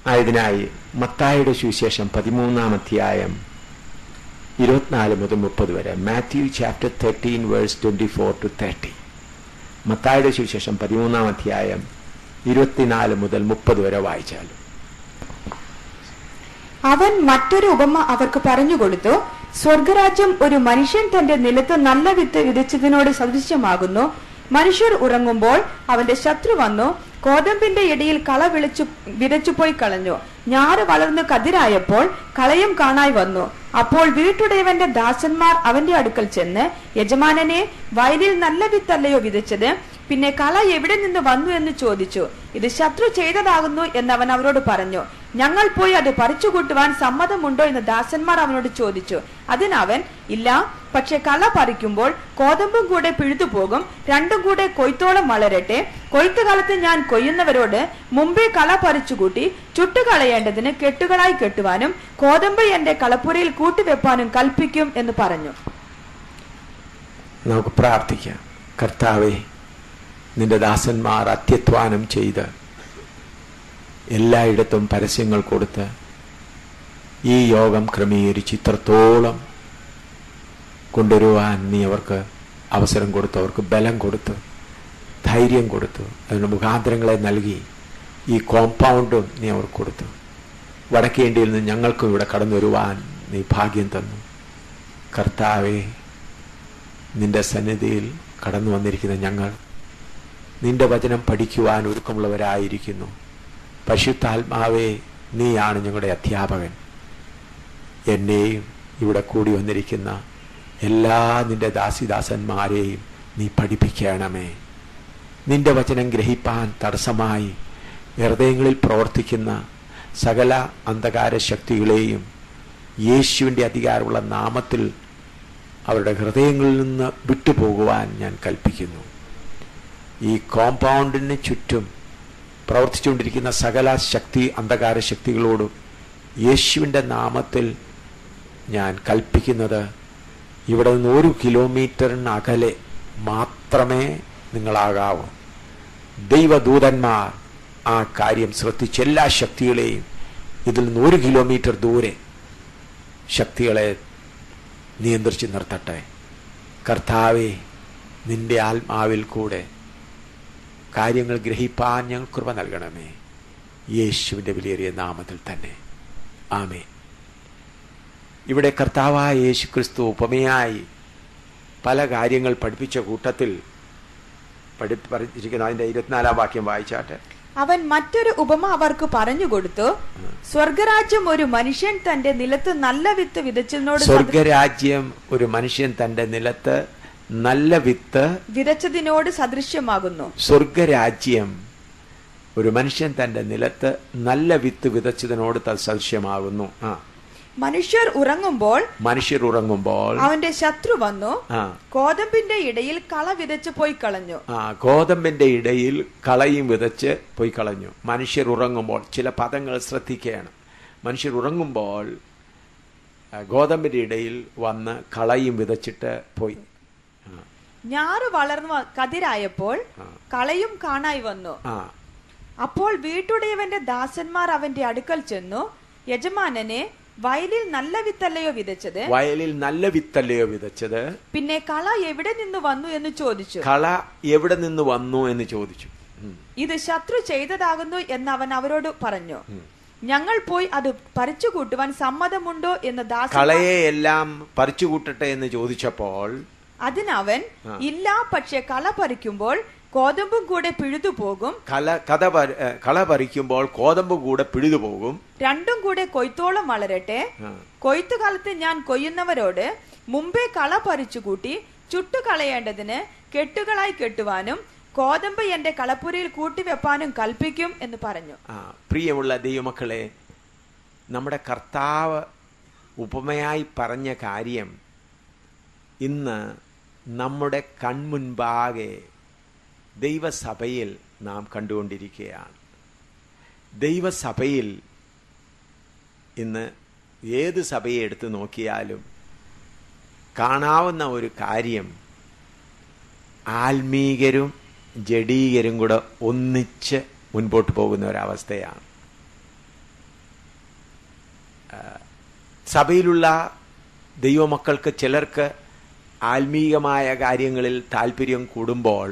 ആയതിനായി മത്തായുടെ സുവിശേഷം പതിമൂന്നാം അധ്യായം ഇരുപത്തിനാല് മുതൽ മുപ്പത് വരെ Matthew chapter thirteen verse twenty four to thirty മത്തായുടെ സുവിശേഷം പതിമൂന്നാം അധ്യായം ഇരുപത്തിനാല് മുതൽ മുപ്പത് വരെ വായിച്ചാലും അവൻ മറ്റൊരു ഉപമ അവർക്ക് പറഞ്ഞുകൊടുത്തു സ്വർഗരാജ്യം ഒരു മനുഷ്യൻ തന്റെ നിലത്ത് നല്ല വിത്ത് വിതച്ചതിനോട് സദൃശ്യമാകുന്നു മനുഷ്യർ ഉറങ്ങുമ്പോൾ അവന്റെ ശത്രു വന്നു കോതമ്പിന്റെ ഇടയിൽ കള വിളിച്ചു വിതച്ചുപോയി കളഞ്ഞു ഞാറ് വളർന്ന് കതിരായപ്പോൾ കളയും കാണായി വന്നു അപ്പോൾ വീട്ടുടയവന്റെ ദാസന്മാർ അവന്റെ അടുക്കൽ ചെന്ന് യജമാനനെ വയലിൽ നല്ല വിത്തല്ലയോ വിതച്ചത് പിന്നെ കള എവിടെ നിന്ന് വന്നു എന്ന് ചോദിച്ചു ഇത് ശത്രു ചെയ്തതാകുന്നു എന്ന് അവൻ അവരോട് പറഞ്ഞു ഞങ്ങൾ പോയി അത് പറിച്ചു കൂട്ടുവാൻ സമ്മതമുണ്ടോ എന്ന് ദാസന്മാർ അവനോട് ചോദിച്ചു അതിനവൻ ഇല്ല പക്ഷെ കള പറിക്കുമ്പോൾ കോതമ്പും കൂടെ പിഴുതു പോകും രണ്ടും കൂടെ കൊയ്ത്തോളം വളരട്ടെ കൊയ്ത്തുകാലത്ത് ഞാൻ കൊയ്യുന്നവരോട് മുമ്പേ കള പറിച്ചുകൂട്ടി ചുട്ടുകളയേണ്ടതിന് കെട്ടുകളായി കെട്ടുവാനും കോതമ്പ് എന്റെ കളപ്പുരയിൽ കൂട്ടിവെപ്പാനും കൽപ്പിക്കും എന്ന് പറഞ്ഞു നമുക്ക് പ്രാർത്ഥിക്കാം കർത്താവെ നിന്റെ ദാസന്മാർ അത്യധ്വാനം ചെയ്ത് എല്ലായിടത്തും പരസ്യങ്ങൾ കൊടുത്ത് ഈ യോഗം ക്രമീകരിച്ച് ഇത്രത്തോളം കൊണ്ടുവരുവാൻ നീ അവർക്ക് അവസരം കൊടുത്തു അവർക്ക് ബലം കൊടുത്തു ധൈര്യം കൊടുത്തു അതിന് മുഖാന്തരങ്ങളെ നൽകി ഈ കോമ്പൗണ്ടും നീ അവർക്ക് കൊടുത്തു വടക്കേ ഇന്ത്യയിൽ നിന്ന് ഞങ്ങൾക്കും ഇവിടെ കടന്നു വരുവാൻ നീ ഭാഗ്യം തന്നു കർത്താവെ നിന്റെ സന്നിധിയിൽ കടന്നു വന്നിരിക്കുന്ന ഞങ്ങൾ നിന്റെ വചനം പഠിക്കുവാൻ ഒരുക്കമുള്ളവരായിരിക്കുന്നു പശുത്താത്മാവേ നീയാണ് ഞങ്ങളുടെ അധ്യാപകൻ എന്നെയും ഇവിടെ കൂടി വന്നിരിക്കുന്ന എല്ലാ നിന്റെ ദാസിദാസന്മാരെയും നീ പഠിപ്പിക്കണമേ നിന്റെ വചനം ഗ്രഹിപ്പാൻ തടസ്സമായി ഹൃദയങ്ങളിൽ പ്രവർത്തിക്കുന്ന സകല അന്ധകാര ശക്തികളെയും യേശുവിൻ്റെ അധികാരമുള്ള നാമത്തിൽ അവരുടെ ഹൃദയങ്ങളിൽ നിന്ന് വിട്ടുപോകുവാൻ ഞാൻ കൽപ്പിക്കുന്നു ഈ കോമ്പൗണ്ടിന് ചുറ്റും പ്രവർത്തിച്ചുകൊണ്ടിരിക്കുന്ന സകല ശക്തി അന്ധകാര ശക്തികളോടും യേശുവിൻ്റെ നാമത്തിൽ ഞാൻ കൽപ്പിക്കുന്നത് ഇവിടെ നിന്ന് ഒരു കിലോമീറ്ററിന് അകലെ മാത്രമേ നിങ്ങളാകാവൂ ദൈവദൂതന്മാർ ആ കാര്യം ശ്രദ്ധിച്ച് എല്ലാ ശക്തികളെയും ഇതിൽ നിന്ന് ഒരു കിലോമീറ്റർ ദൂരെ ശക്തികളെ നിയന്ത്രിച്ച് നിർത്തട്ടെ കർത്താവെ നിന്റെ ആത്മാവിൽ കൂടെ കാര്യങ്ങൾ ഗ്രഹിപ്പാൻ ഞങ്ങൾ കൃപ നൽകണമേ യേശുവിൻ്റെ വിലയേറിയ നാമത്തിൽ തന്നെ ആമേ ഇവിടെ കർത്താവായ യേശു ക്രിസ്തു ഉപമയായി പല കാര്യങ്ങൾ പഠിപ്പിച്ച കൂട്ടത്തിൽ പഠി പഠിച്ചിരിക്കുന്ന അതിൻ്റെ ഇരുപത്തിനാലാം വാക്യം വായിച്ചാട്ടെ അവൻ മറ്റൊരു ഉപമ അവർക്ക് പറഞ്ഞുകൊടുത്തു സ്വർഗരാജ്യം ഒരു മനുഷ്യൻ തന്റെ നിലത്ത് നല്ല വിത്ത് വിതച്ചതിനോട് സദൃ- സ്വർഗരാജ്യം ഒരു മനുഷ്യൻ തൻ്റെ നിലത്ത് നല്ല വിത്ത് വിതച്ചതിനോട് സദൃശ്യമാകുന്നു സ്വർഗരാജ്യം ഒരു മനുഷ്യൻ തൻ്റെ നിലത്ത് നല്ല വിത്ത് വിതച്ചതിനോട് സദൃശ്യമാകുന്നു ആ മനുഷ്യർ ഉറങ്ങുമ്പോൾ മനുഷ്യർ ഉറങ്ങുമ്പോൾ അവന്റെ ശത്രു വന്നു ആ കോതമ്പിന്റെ ഇടയിൽ കള വിതച്ചു പോയി കളഞ്ഞു ആ ഗോതമ്പിന്റെ ഇടയിൽ കളയും വിതച്ച് പോയി കളഞ്ഞു മനുഷ്യർ ഉറങ്ങുമ്പോൾ ചില പദങ്ങൾ ശ്രദ്ധിക്കുകയാണ് മനുഷ്യർ ഉറങ്ങുമ്പോൾ ആ, ഗോതമ്പിന്റെ ഇടയിൽ വന്ന് കളയും വിതച്ചിട്ട് പോയി ആ, ഞാറ് വളർന്നു വ- കതിരായപ്പോൾ കളയും കാണായി വന്നു ആ അപ്പോൾ വീട്ടുടയവന്റെ ദാസന്മാർ അവന്റെ അടുക്കൽ ചെന്നു യജമാനനെ വയലിൽ നല്ല വിത്തല്ലയോ വിതച്ചത് വയലിൽ നല്ല വിത്തല്ലയോ വിതച്ചത് പിന്നെ കള എവിടെ നിന്ന് വന്നു എന്ന് ചോദിച്ചു കള എവിടെ നിന്ന് വന്നു എന്ന് ചോദിച്ചു ഉം. ഇത് ശത്രു ചെയ്തതാകുന്നു എന്ന് അവൻ അവരോട് പറഞ്ഞു ഞങ്ങൾ പോയി അത് പറിച്ചു കൂട്ടുവാൻ സമ്മതമുണ്ടോ എന്ന് ദാസൻ കളയെ എല്ലാം പറിച്ചു കൂട്ടട്ടെ എന്ന് ചോദിച്ചപ്പോൾ അതിനവൻ ഇല്ല പക്ഷെ കള പറിക്കുമ്പോൾ കോതമ്പും കൂടെ പിഴുതു പോകും കല കഥ പറി- ഏ, കള പറിക്കുമ്പോൾ കോതമ്പ് കൂടെ പിഴുതു പോകും രണ്ടും കൂടെ കൊയ്ത്തോളം വളരട്ടെ ആ. കൊയ്ത്തുകാലത്ത് ഞാൻ കൊയ്യുന്നവരോട് മുമ്പേ കള പറിച്ചു കൂട്ടി ചുട്ടു കളയേണ്ടതിന് കെട്ടുകളായി കെട്ടുവാനും കോതമ്പ് എന്റെ കളപ്പുരയിൽ കൂട്ടിവെപ്പാനും കൽപ്പിക്കും എന്ന് പറഞ്ഞു ആ പ്രിയമുള്ള ദൈവമക്കളെ നമ്മുടെ കർത്താവ് ഉപമയായി പറഞ്ഞ കാര്യം ഇന്ന് നമ്മുടെ കൺമുൻപാകെ ദൈവസഭയിൽ നാം കണ്ടുകൊണ്ടിരിക്കുകയാണ് ദൈവസഭയിൽ ഇന്ന് ഏത് സഭയെ എടുത്തു നോക്കിയാലും കാണാവുന്ന ഒരു കാര്യം ആത്മീകരും ജഡീകരും കൂടെ ഒന്നിച്ച് മുൻപോട്ട് പോകുന്ന ഒരവസ്ഥയാണ് ആ, സഭയിലുള്ള ദൈവമക്കൾക്ക് ചിലർക്ക് ആത്മീയമായ കാര്യങ്ങളിൽ താല്പര്യം കൂടുമ്പോൾ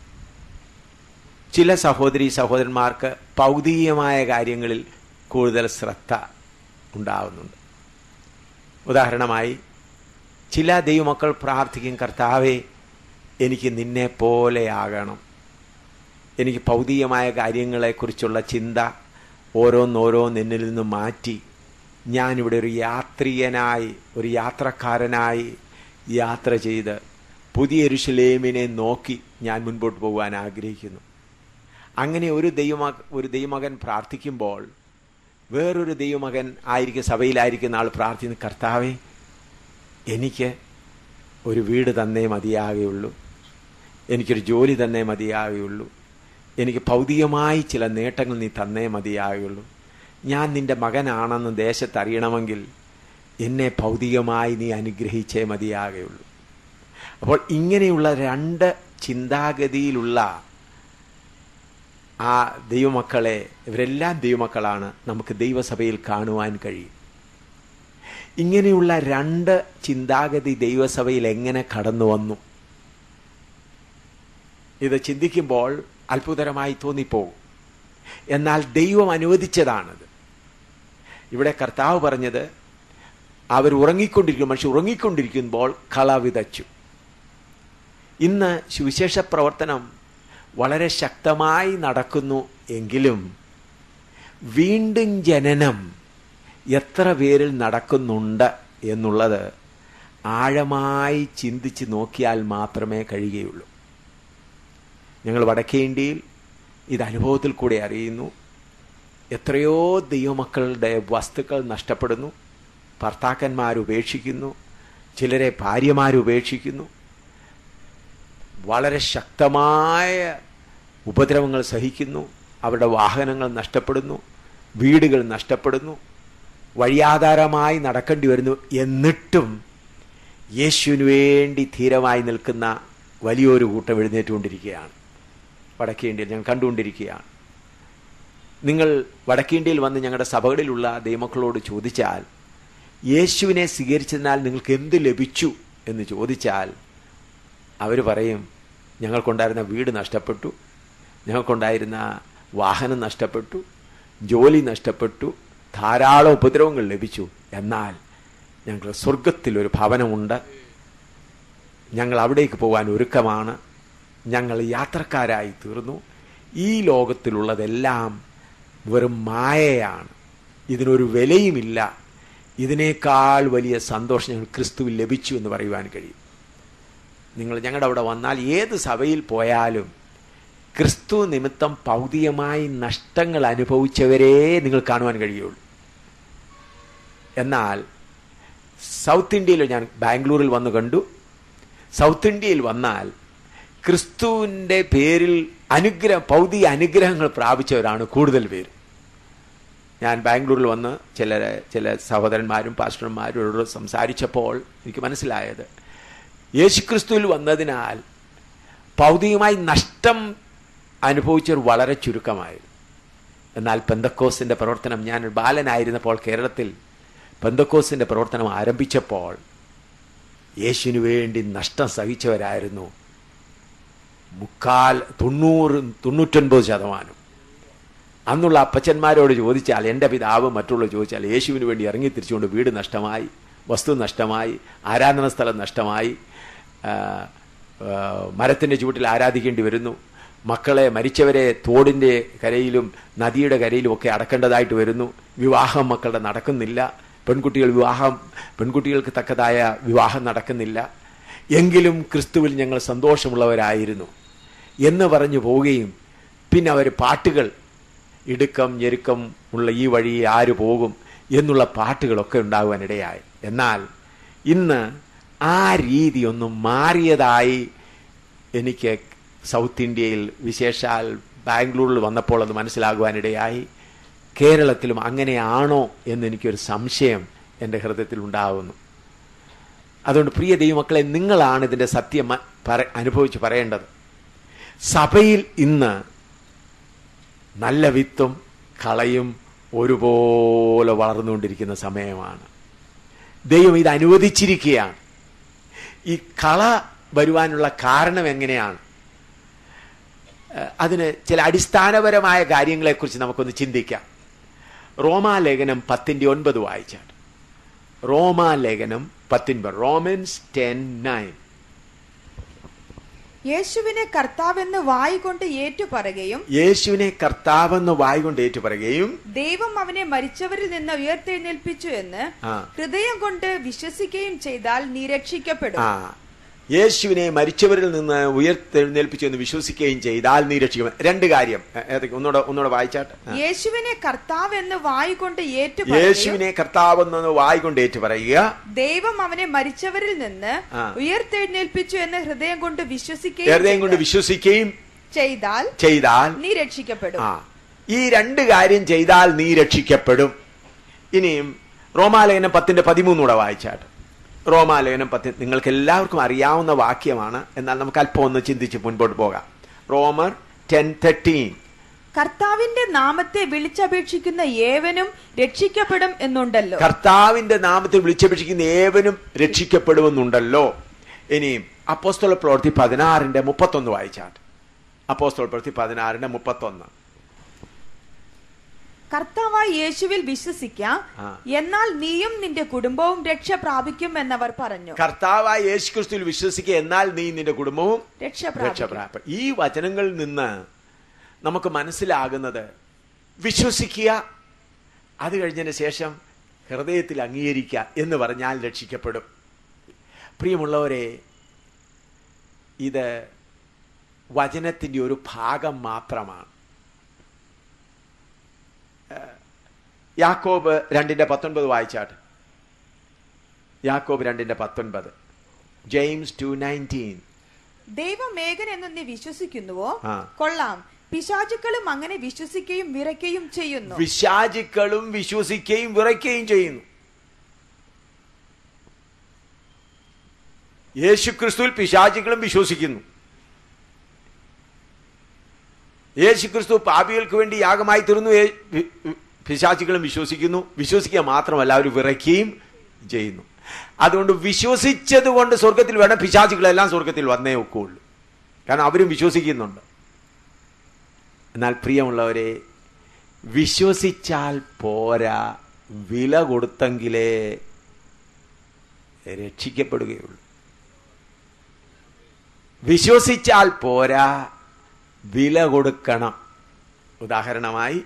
ചില സഹോദരി സഹോദരന്മാർക്ക് ഭൗതികമായ കാര്യങ്ങളിൽ കൂടുതൽ ശ്രദ്ധ ഉണ്ടാവുന്നുണ്ട് ഉദാഹരണമായി ചില ദൈവമക്കൾ പ്രാർത്ഥിക്കും കർത്താവെ എനിക്ക് നിന്നെ പോലെയാകണം എനിക്ക് ഭൗതികമായ കാര്യങ്ങളെക്കുറിച്ചുള്ള ചിന്ത ഓരോന്നോരോന്ന് എന്നിൽ നിന്ന് മാറ്റി ഞാനിവിടെ ഒരു യാത്രികനായി ഒരു യാത്രക്കാരനായി യാത്ര ചെയ്ത് പുതിയ ഋഷിലേമിനെ നോക്കി ഞാൻ മുൻപോട്ട് പോകാൻ ആഗ്രഹിക്കുന്നു അങ്ങനെ ഒരു ദൈവമ ഒരു ദൈവമകൻ പ്രാർത്ഥിക്കുമ്പോൾ വേറൊരു ദൈവമകൻ ആയിരിക്കും സഭയിലായിരിക്കുന്ന ആൾ പ്രാർത്ഥിക്കുന്ന കർത്താവെ എനിക്ക് ഒരു വീട് തന്നേ മതിയാകുകയുള്ളൂ എനിക്കൊരു ജോലി തന്നേ മതിയാകുകയുള്ളൂ എനിക്ക് ഭൗതികമായി ചില നേട്ടങ്ങൾ നീ തന്നേ മതിയാകുകയുള്ളൂ ഞാൻ നിന്റെ മകനാണെന്ന് ദേശത്ത് അറിയണമെങ്കിൽ എന്നെ ഭൗതികമായി നീ അനുഗ്രഹിച്ചേ മതിയാകുകയുള്ളൂ അപ്പോൾ ഇങ്ങനെയുള്ള രണ്ട് ചിന്താഗതിയിലുള്ള ആ ദൈവമക്കളെ ഇവരെല്ലാം ദൈവമക്കളാണ് നമുക്ക് ദൈവസഭയിൽ കാണുവാൻ കഴിയും ഇങ്ങനെയുള്ള രണ്ട് ചിന്താഗതി ദൈവസഭയിൽ എങ്ങനെ കടന്നു വന്നു ഇത് ചിന്തിക്കുമ്പോൾ അത്ഭുതകരമായി തോന്നിപ്പോകും എന്നാൽ ദൈവം അനുവദിച്ചതാണത് ഇവിടെ കർത്താവ് പറഞ്ഞത് അവർ ഉറങ്ങിക്കൊണ്ടിരിക്കും മനുഷ്യർ ഉറങ്ങിക്കൊണ്ടിരിക്കുമ്പോൾ കള വിതച്ചു ഇന്ന് സുവിശേഷ പ്രവർത്തനം വളരെ ശക്തമായി നടക്കുന്നു എങ്കിലും വീണ്ടും ജനനം എത്ര പേരിൽ നടക്കുന്നുണ്ട് എന്നുള്ളത് ആഴമായി ചിന്തിച്ച് നോക്കിയാൽ മാത്രമേ കഴിയുകയുള്ളൂ ഞങ്ങൾ വടക്കേ ഇന്ത്യയിൽ ഇത് അനുഭവത്തിൽ കൂടെ അറിയുന്നു എത്രയോ ദൈവമക്കളുടെ വസ്തുക്കൾ നഷ്ടപ്പെടുന്നു ഭർത്താക്കന്മാർ ഉപേക്ഷിക്കുന്നു ചിലരെ ഭാര്യമാർ ഉപേക്ഷിക്കുന്നു വളരെ ശക്തമായ ഉപദ്രവങ്ങൾ സഹിക്കുന്നു അവരുടെ വാഹനങ്ങൾ നഷ്ടപ്പെടുന്നു വീടുകൾ നഷ്ടപ്പെടുന്നു വഴിയാധാരമായി നടക്കേണ്ടി വരുന്നു എന്നിട്ടും യേശുവിന് വേണ്ടി ധീരമായി നിൽക്കുന്ന വലിയൊരു കൂട്ടം എഴുന്നേറ്റുകൊണ്ടിരിക്കുകയാണ് വടക്കേ ഇന്ത്യയിൽ ഞങ്ങൾ കണ്ടുകൊണ്ടിരിക്കുകയാണ് നിങ്ങൾ വടക്കേ ഇന്ത്യയിൽ വന്ന് ഞങ്ങളുടെ സഭകളിലുള്ള ദൈവമക്കളോട് ചോദിച്ചാൽ യേശുവിനെ സ്വീകരിച്ചതിനാൽ നിങ്ങൾക്ക് എന്ത് ലഭിച്ചു എന്ന് ചോദിച്ചാൽ അവർ പറയും ഞങ്ങൾക്കുണ്ടായിരുന്ന വീട് നഷ്ടപ്പെട്ടു ഞങ്ങൾക്കുണ്ടായിരുന്ന വാഹനം നഷ്ടപ്പെട്ടു ജോലി നഷ്ടപ്പെട്ടു ധാരാളം ഉപദ്രവങ്ങൾ ലഭിച്ചു എന്നാൽ ഞങ്ങൾ സ്വർഗത്തിൽ ഒരു ഭവനമുണ്ട് ഞങ്ങൾ അവിടേക്ക് പോകാൻ ഒരുക്കമാണ് ഞങ്ങൾ യാത്രക്കാരായി തീർന്നു ഈ ലോകത്തിലുള്ളതെല്ലാം വെറും മായയാണ് ഇതിനൊരു വിലയുമില്ല ഇതിനേക്കാൾ വലിയ സന്തോഷം ഞങ്ങൾ ക്രിസ്തുവിൽ ലഭിച്ചു എന്ന് പറയുവാൻ കഴിയും നിങ്ങൾ ഞങ്ങളുടെ അവിടെ വന്നാൽ ഏത് സഭയിൽ പോയാലും ക്രിസ്തു നിമിത്തം ഭൗതികമായി നഷ്ടങ്ങൾ അനുഭവിച്ചവരെ നിങ്ങൾ കാണുവാൻ കഴിയുള്ളൂ എന്നാൽ സൗത്ത് ഇന്ത്യയിൽ ഞാൻ ബാംഗ്ലൂരിൽ വന്ന് കണ്ടു സൗത്ത് ഇന്ത്യയിൽ വന്നാൽ ക്രിസ്തുവിൻ്റെ പേരിൽ അനുഗ്രഹം ഭൗതിക അനുഗ്രഹങ്ങൾ പ്രാപിച്ചവരാണ് കൂടുതൽ പേര് ഞാൻ ബാംഗ്ലൂരിൽ വന്ന് ചില ചില സഹോദരന്മാരും പാസ്റ്റർമാരോട് സംസാരിച്ചപ്പോൾ എനിക്ക് മനസ്സിലായത് യേശുക്രിസ്തുവിൽ വന്നതിനാൽ ഭൗതികമായി നഷ്ടം അനുഭവിച്ചവർ വളരെ ചുരുക്കമായിരുന്നു എന്നാൽ പെന്തക്കോസിൻ്റെ പ്രവർത്തനം ഞാൻ ബാലനായിരുന്നപ്പോൾ കേരളത്തിൽ പെന്തക്കോസിൻ്റെ പ്രവർത്തനം ആരംഭിച്ചപ്പോൾ യേശുവിന് വേണ്ടി നഷ്ടം സഹിച്ചവരായിരുന്നു മുക്കാൽ തൊണ്ണൂറ് തൊണ്ണൂറ്റൊൻപത് ശതമാനം അന്നുള്ള അപ്പച്ചന്മാരോട് ചോദിച്ചാൽ എൻ്റെ പിതാവ് മറ്റുള്ള ചോദിച്ചാൽ യേശുവിന് വേണ്ടി ഇറങ്ങി തിരിച്ചുകൊണ്ട് വീട് നഷ്ടമായി വസ്തു നഷ്ടമായി ആരാധന സ്ഥലം നഷ്ടമായി മരത്തിൻ്റെ ചുവട്ടിൽ ആരാധിക്കേണ്ടി വരുന്നു മക്കളെ മരിച്ചവരെ തോടിൻ്റെ കരയിലും നദിയുടെ കരയിലും ഒക്കെ അടക്കേണ്ടതായിട്ട് വരുന്നു വിവാഹം മക്കളുടെ നടക്കുന്നില്ല പെൺകുട്ടികൾ വിവാഹം പെൺകുട്ടികൾക്ക് തക്കതായ വിവാഹം നടക്കുന്നില്ല എങ്കിലും ക്രിസ്തുവിൽ ഞങ്ങൾ സന്തോഷമുള്ളവരായിരുന്നു എന്ന് പറഞ്ഞു പോവുകയും പിന്നെ അവർ പാട്ടുകൾ ഇടുക്കം ഞെരുക്കം ഉള്ള ഈ വഴി ആര് പോകും എന്നുള്ള പാട്ടുകളൊക്കെ ഉണ്ടാകുവാനിടയായി എന്നാൽ ഇന്ന് ആ രീതി ഒന്ന് മാറിയതായി എനിക്ക് സൗത്ത് ഇന്ത്യയിൽ വിശേഷാൽ ബാംഗ്ലൂരിൽ വന്നപ്പോൾ അത് മനസ്സിലാകുവാനിടയായി കേരളത്തിലും അങ്ങനെയാണോ എന്നെനിക്കൊരു സംശയം എൻ്റെ ഹൃദയത്തിൽ ഉണ്ടാകുന്നു അതുകൊണ്ട് പ്രിയ ദൈവമക്കളെ നിങ്ങളാണ് ഇതിൻ്റെ സത്യം പറ അനുഭവിച്ച് പറയേണ്ടത് സഭയിൽ ഇന്ന് നല്ല വിത്തും കളയും ഒരുപോലെ വളർന്നുകൊണ്ടിരിക്കുന്ന സമയമാണ് ദൈവം ഇത് അനുവദിച്ചിരിക്കുകയാണ് ഈ കള വരുവാനുള്ള കാരണം എങ്ങനെയാണ് ഏഹ് അതിന് ചില അടിസ്ഥാനപരമായ കാര്യങ്ങളെക്കുറിച്ച് നമുക്കൊന്ന് ചിന്തിക്കാം റോമാലേഖനം പത്തിൻ്റെ ഒൻപത് വായിച്ചാണ് റോമാലേഖനം പത്തൊൻപത് റോമൻസ് ടെൻ നയൻ യേശുവിനെ കർത്താവെന്ന് വായികൊണ്ട് ഏറ്റുപറയുകയും യേശുവിനെ കർത്താവെന്ന് വായികൊണ്ട് ഏറ്റുപറയുകയും ദൈവം അവനെ മരിച്ചവരിൽ നിന്ന് ഉയർത്തെഴുന്നേൽപ്പിച്ചു എന്ന് ആ. ഹൃദയം കൊണ്ട് വിശ്വസിക്കുകയും ചെയ്താൽ നീ രക്ഷിക്കപ്പെടും ആ യേശുവിനെ മരിച്ചവരിൽ നിന്ന് ഉയർത്തെഴുന്നേൽപ്പിച്ചു എന്ന് വിശ്വസിക്കുകയും ചെയ്താൽ നീ രക്ഷിക്കും രണ്ട് കാര്യം ഏ, ഏതൊക്കെ ഒന്നുകൂടെ ഒന്നുകൂടെ വായിച്ചാട്ടെ ആ. യേശുവിനെ കർത്താവെന്ന് വായിക്കൊണ്ട് ഏറ്റുപറയുകയും യേശുവിനെ കർത്താവെന്ന് വായികൊണ്ട് ഏറ്റുപറയുക ദൈവം അവനെ മരിച്ചവരിൽ നിന്ന് ആ. ഉയർത്തെഴുന്നേൽപ്പിച്ചു എന്ന് ഹൃദയം കൊണ്ട് വിശ്വസിക്കുകയും ഹൃദയം കൊണ്ട് ചെയ്താൽ- വിശ്വസിക്കുകയും ചെയ്താൽ ചെയ്താൽ നീ രക്ഷിക്കപ്പെടും ആ ഈ രണ്ട് കാര്യം ചെയ്താൽ നീ രക്ഷിക്കപ്പെടും ഇനിയും റോമാലേഖനം പത്തിന്റെ പതിമൂന്നൂടെ വായിച്ചാട്ട് റോമാലേഖനം പത്തി നിങ്ങൾക്ക് എല്ലാവർക്കും അറിയാവുന്ന വാക്യമാണ് എന്നാൽ നമുക്ക് അല്പം ഒന്ന് ചിന്തിച്ച് മുൻപോട്ട് പോകാം റോമർ ടെൻ തേർട്ടീൻ കർത്താവിന്റെ നാമത്തെ വിളിച്ചപേക്ഷിക്കുന്ന ഏവനും രക്ഷിക്കപ്പെടും എന്നുണ്ടല്ലോ കർത്താവിന്റെ നാമത്തിൽ വിളിച്ചപേക്ഷിക്കുന്ന ഏവനും രക്ഷിക്കപ്പെടുമെന്നുണ്ടല്ലോ ഇനിയും അപ്പോസ്തല പ്രവൃത്തി പതിനാറിന്റെ മുപ്പത്തൊന്ന് വായിച്ചാട്ട് അപ്പോസ്തല പ്രവൃത്തി പതിനാറിന്റെ മുപ്പത്തൊന്ന് കർത്താവായ യേശുവിൽ വിശ്വസിക്കാം ആ. എന്നാൽ നീയും നിന്റെ കുടുംബവും രക്ഷ പ്രാപിക്കും എന്നവർ പറഞ്ഞു കർത്താവായ യേശു ക്രിസ്തുവിൽ വിശ്വസിക്കുക എന്നാൽ നീ നിന്റെ കുടുംബവും രക്ഷ പ്രാപിക്കും രക്ഷപ്രാപ ഈ വചനങ്ങളിൽ നിന്ന് നമുക്ക് മനസ്സിലാകുന്നത് വിശ്വസിക്കുക അത് കഴിഞ്ഞതിന് ശേഷം ഹൃദയത്തിൽ അംഗീകരിക്കുക എന്ന് പറഞ്ഞാൽ രക്ഷിക്കപ്പെടും പ്രിയമുള്ളവരെ ഇത് വചനത്തിൻ്റെ ഒരു ഭാഗം മാത്രമാണ് ഏഹ്, യാക്കോബ് രണ്ടിന്റെ പത്തൊൻപത് വായിച്ചാട്ട് യാക്കോബ് രണ്ടിന്റെ പത്തൊൻപത് ജെയിംസ് ടു നയൻറ്റീൻ ദൈവം മേഘൻ എന്ന് നീ വിശ്വസിക്കുന്നുവോ ആ. കൊള്ളാം പിശാചുക്കളും അങ്ങനെ വിശ്വസിക്കുകയും വിറയ്ക്കുകയും ചെയ്യുന്നു വിശാചുക്കളും വിശ്വസിക്കുകയും വിറയ്ക്കുകയും ചെയ്യുന്നു യേശു ക്രിസ്തുവിൽ പിശാചുക്കളും വിശ്വസിക്കുന്നു യേശു ക്രിസ്തു പാപികൾക്ക് വേണ്ടി യാഗമായി തീർന്നു യേ- വി- വി- പിശാചുക്കളും വിശ്വസിക്കുന്നു വിശ്വസിക്കുക മാത്രമല്ല അവർ വിറയ്ക്കുകയും ചെയ്യുന്നു അതുകൊണ്ട് വിശ്വസിച്ചത് കൊണ്ട് സ്വർഗത്തിൽ വേണം പിശാചുക്കളെല്ലാം സ്വർഗത്തിൽ വന്നേ ഒക്കുള്ളൂ കാരണം അവരും വിശ്വസിക്കുന്നുണ്ട് എന്നാൽ പ്രിയമുള്ളവരെ വിശ്വസിച്ചാൽ പോരാ വില കൊടുത്തെങ്കിലേ രക്ഷിക്കപ്പെടുകയുള്ളൂ വിശ്വസിച്ചാൽ പോരാ വില കൊടുക്കണം ഉദാഹരണമായി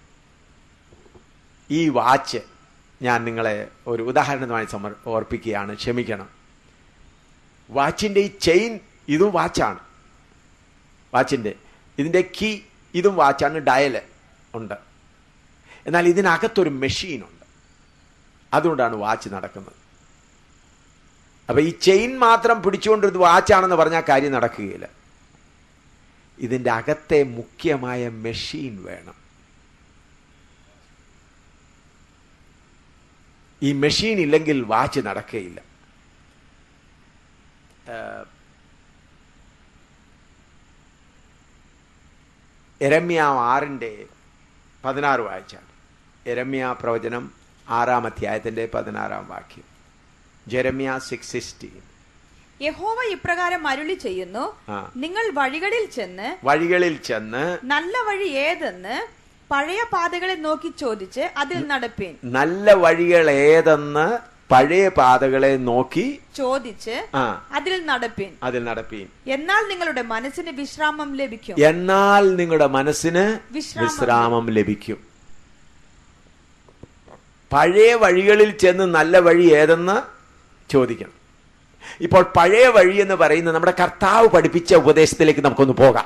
ഈ വാച്ച് ഞാൻ നിങ്ങളെ ഒരു ഉദാഹരണമായി സമർ ഓർപ്പിക്കുകയാണ് ക്ഷമിക്കണം വാച്ചിൻ്റെ ഈ ചെയിൻ ഇതും വാച്ചാണ് വാച്ചിൻ്റെ ഇതിൻ്റെ കീ ഇതും വാച്ചാണ് ഡയല് ഉണ്ട് എന്നാൽ ഇതിനകത്തൊരു മെഷീനുണ്ട് അതുകൊണ്ടാണ് വാച്ച് നടക്കുന്നത് അപ്പൊ ഈ ചെയിൻ മാത്രം പിടിച്ചുകൊണ്ട് ഇത് വാച്ചാണെന്ന് പറഞ്ഞാൽ കാര്യം നടക്കുകയില്ല ഇതിൻ്റെ അകത്തെ മുഖ്യമായ മെഷീൻ വേണം ഈ മെഷീൻ ഇല്ലെങ്കിൽ വാച്ച് നടക്കുകയില്ല ഏഹ്, എരമ്യ ആറിൻ്റെ പതിനാറ് വായിച്ചാണ് എരമ്യ പ്രവചനം ആറാം അധ്യായത്തിൻ്റെ പതിനാറാം വാക്യം ജെരമ്യ സിക്സ് സിക്സ്റ്റീൻ യഹോവ ഇപ്രകാരം അരുളി ചെയ്യുന്നു ആ. നിങ്ങൾ വഴികളിൽ ചെന്ന് വഴികളിൽ ചെന്ന് നല്ല വഴി ഏതെന്ന് പഴയ പാതകളെ നോക്കി ചോദിച്ച് അതിൽ നടപ്പീൻ നല്ല വഴികൾ ഏതെന്ന് പഴയ പാതകളെ നോക്കി ചോദിച്ച് ആ അതിൽ നടപ്പീൻ അതിൽ നടപ്പീൻ എന്നാൽ നിങ്ങളുടെ മനസ്സിന് വിശ്രാമം ലഭിക്കും എന്നാൽ നിങ്ങളുടെ മനസ്സിന് വിശ്രാമം വിശ്രാമം ലഭിക്കും പഴയ വഴികളിൽ ചെന്ന് നല്ല വഴി ഏതെന്ന് ചോദിക്കണം ഇപ്പോൾ പഴയ വഴി എന്ന് പറയുന്നത് നമ്മുടെ കർത്താവ് പഠിപ്പിച്ച ഉപദേശത്തിലേക്ക് നമുക്കൊന്ന് പോകാം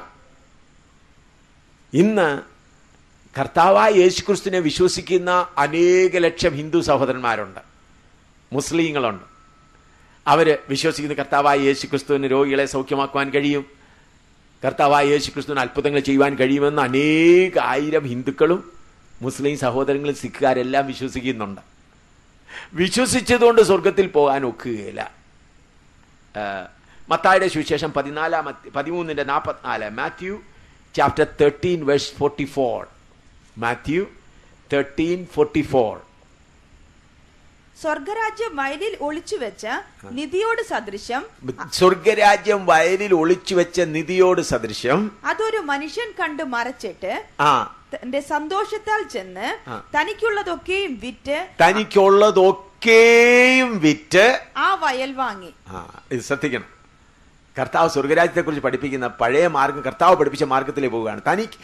ഇന്ന് കർത്താവായ യേശുക്രിസ്തുവിനെ വിശ്വസിക്കുന്ന അനേക ലക്ഷം ഹിന്ദു സഹോദരന്മാരുണ്ട് മുസ്ലിങ്ങളുണ്ട് അവര് വിശ്വസിക്കുന്ന കർത്താവായ യേശുക്രിസ്തുവിന് രോഗികളെ സൗഖ്യമാക്കുവാൻ കഴിയും കർത്താവായ യേശുക്രിസ്തുവിന് അത്ഭുതങ്ങൾ ചെയ്യുവാൻ കഴിയുമെന്ന് അനേക ആയിരം ഹിന്ദുക്കളും മുസ്ലിം സഹോദരങ്ങളും സിഖുകാരെല്ലാം വിശ്വസിക്കുന്നുണ്ട് വിശ്വസിച്ചതുകൊണ്ട് സ്വർഗത്തിൽ പോകാൻ ഒക്കുകയില്ല ഏഹ്, മത്തായിയുടെ സുവിശേഷം പതിനാലാം അധ്യ- പതിമൂന്നിന്റെ നാൽപ്പത്തിനാല് Matthew chapter thirteen verse forty four Matthew thirteen forty four സ്വർഗരാജ്യം വയലിൽ ഒളിച്ചു വെച്ച നിധിയോട് സദൃശം സ്വർഗരാജ്യം വയലിൽ ഒളിച്ചു വെച്ച നിധിയോട് സദൃശ്യം അതൊരു മനുഷ്യൻ കണ്ട് മറച്ചിട്ട് ആ തന്റെ സന്തോഷത്താൽ ചെന്ന് ആ. തനിക്കുള്ളതൊക്കെയും വിറ്റ് തനിക്കുള്ളതൊക്കെയും വിറ്റ് ആ വയൽ വാങ്ങി ആ ഇത് ശ്രദ്ധിക്കണം കർത്താവ് സ്വർഗരാജ്യത്തെ കുറിച്ച് പഠിപ്പിക്കുന്ന പഴയ മാർഗം കർത്താവ് പഠിപ്പിച്ച മാർഗത്തിലേക്ക് പോവുകയാണ് തനിക്ക്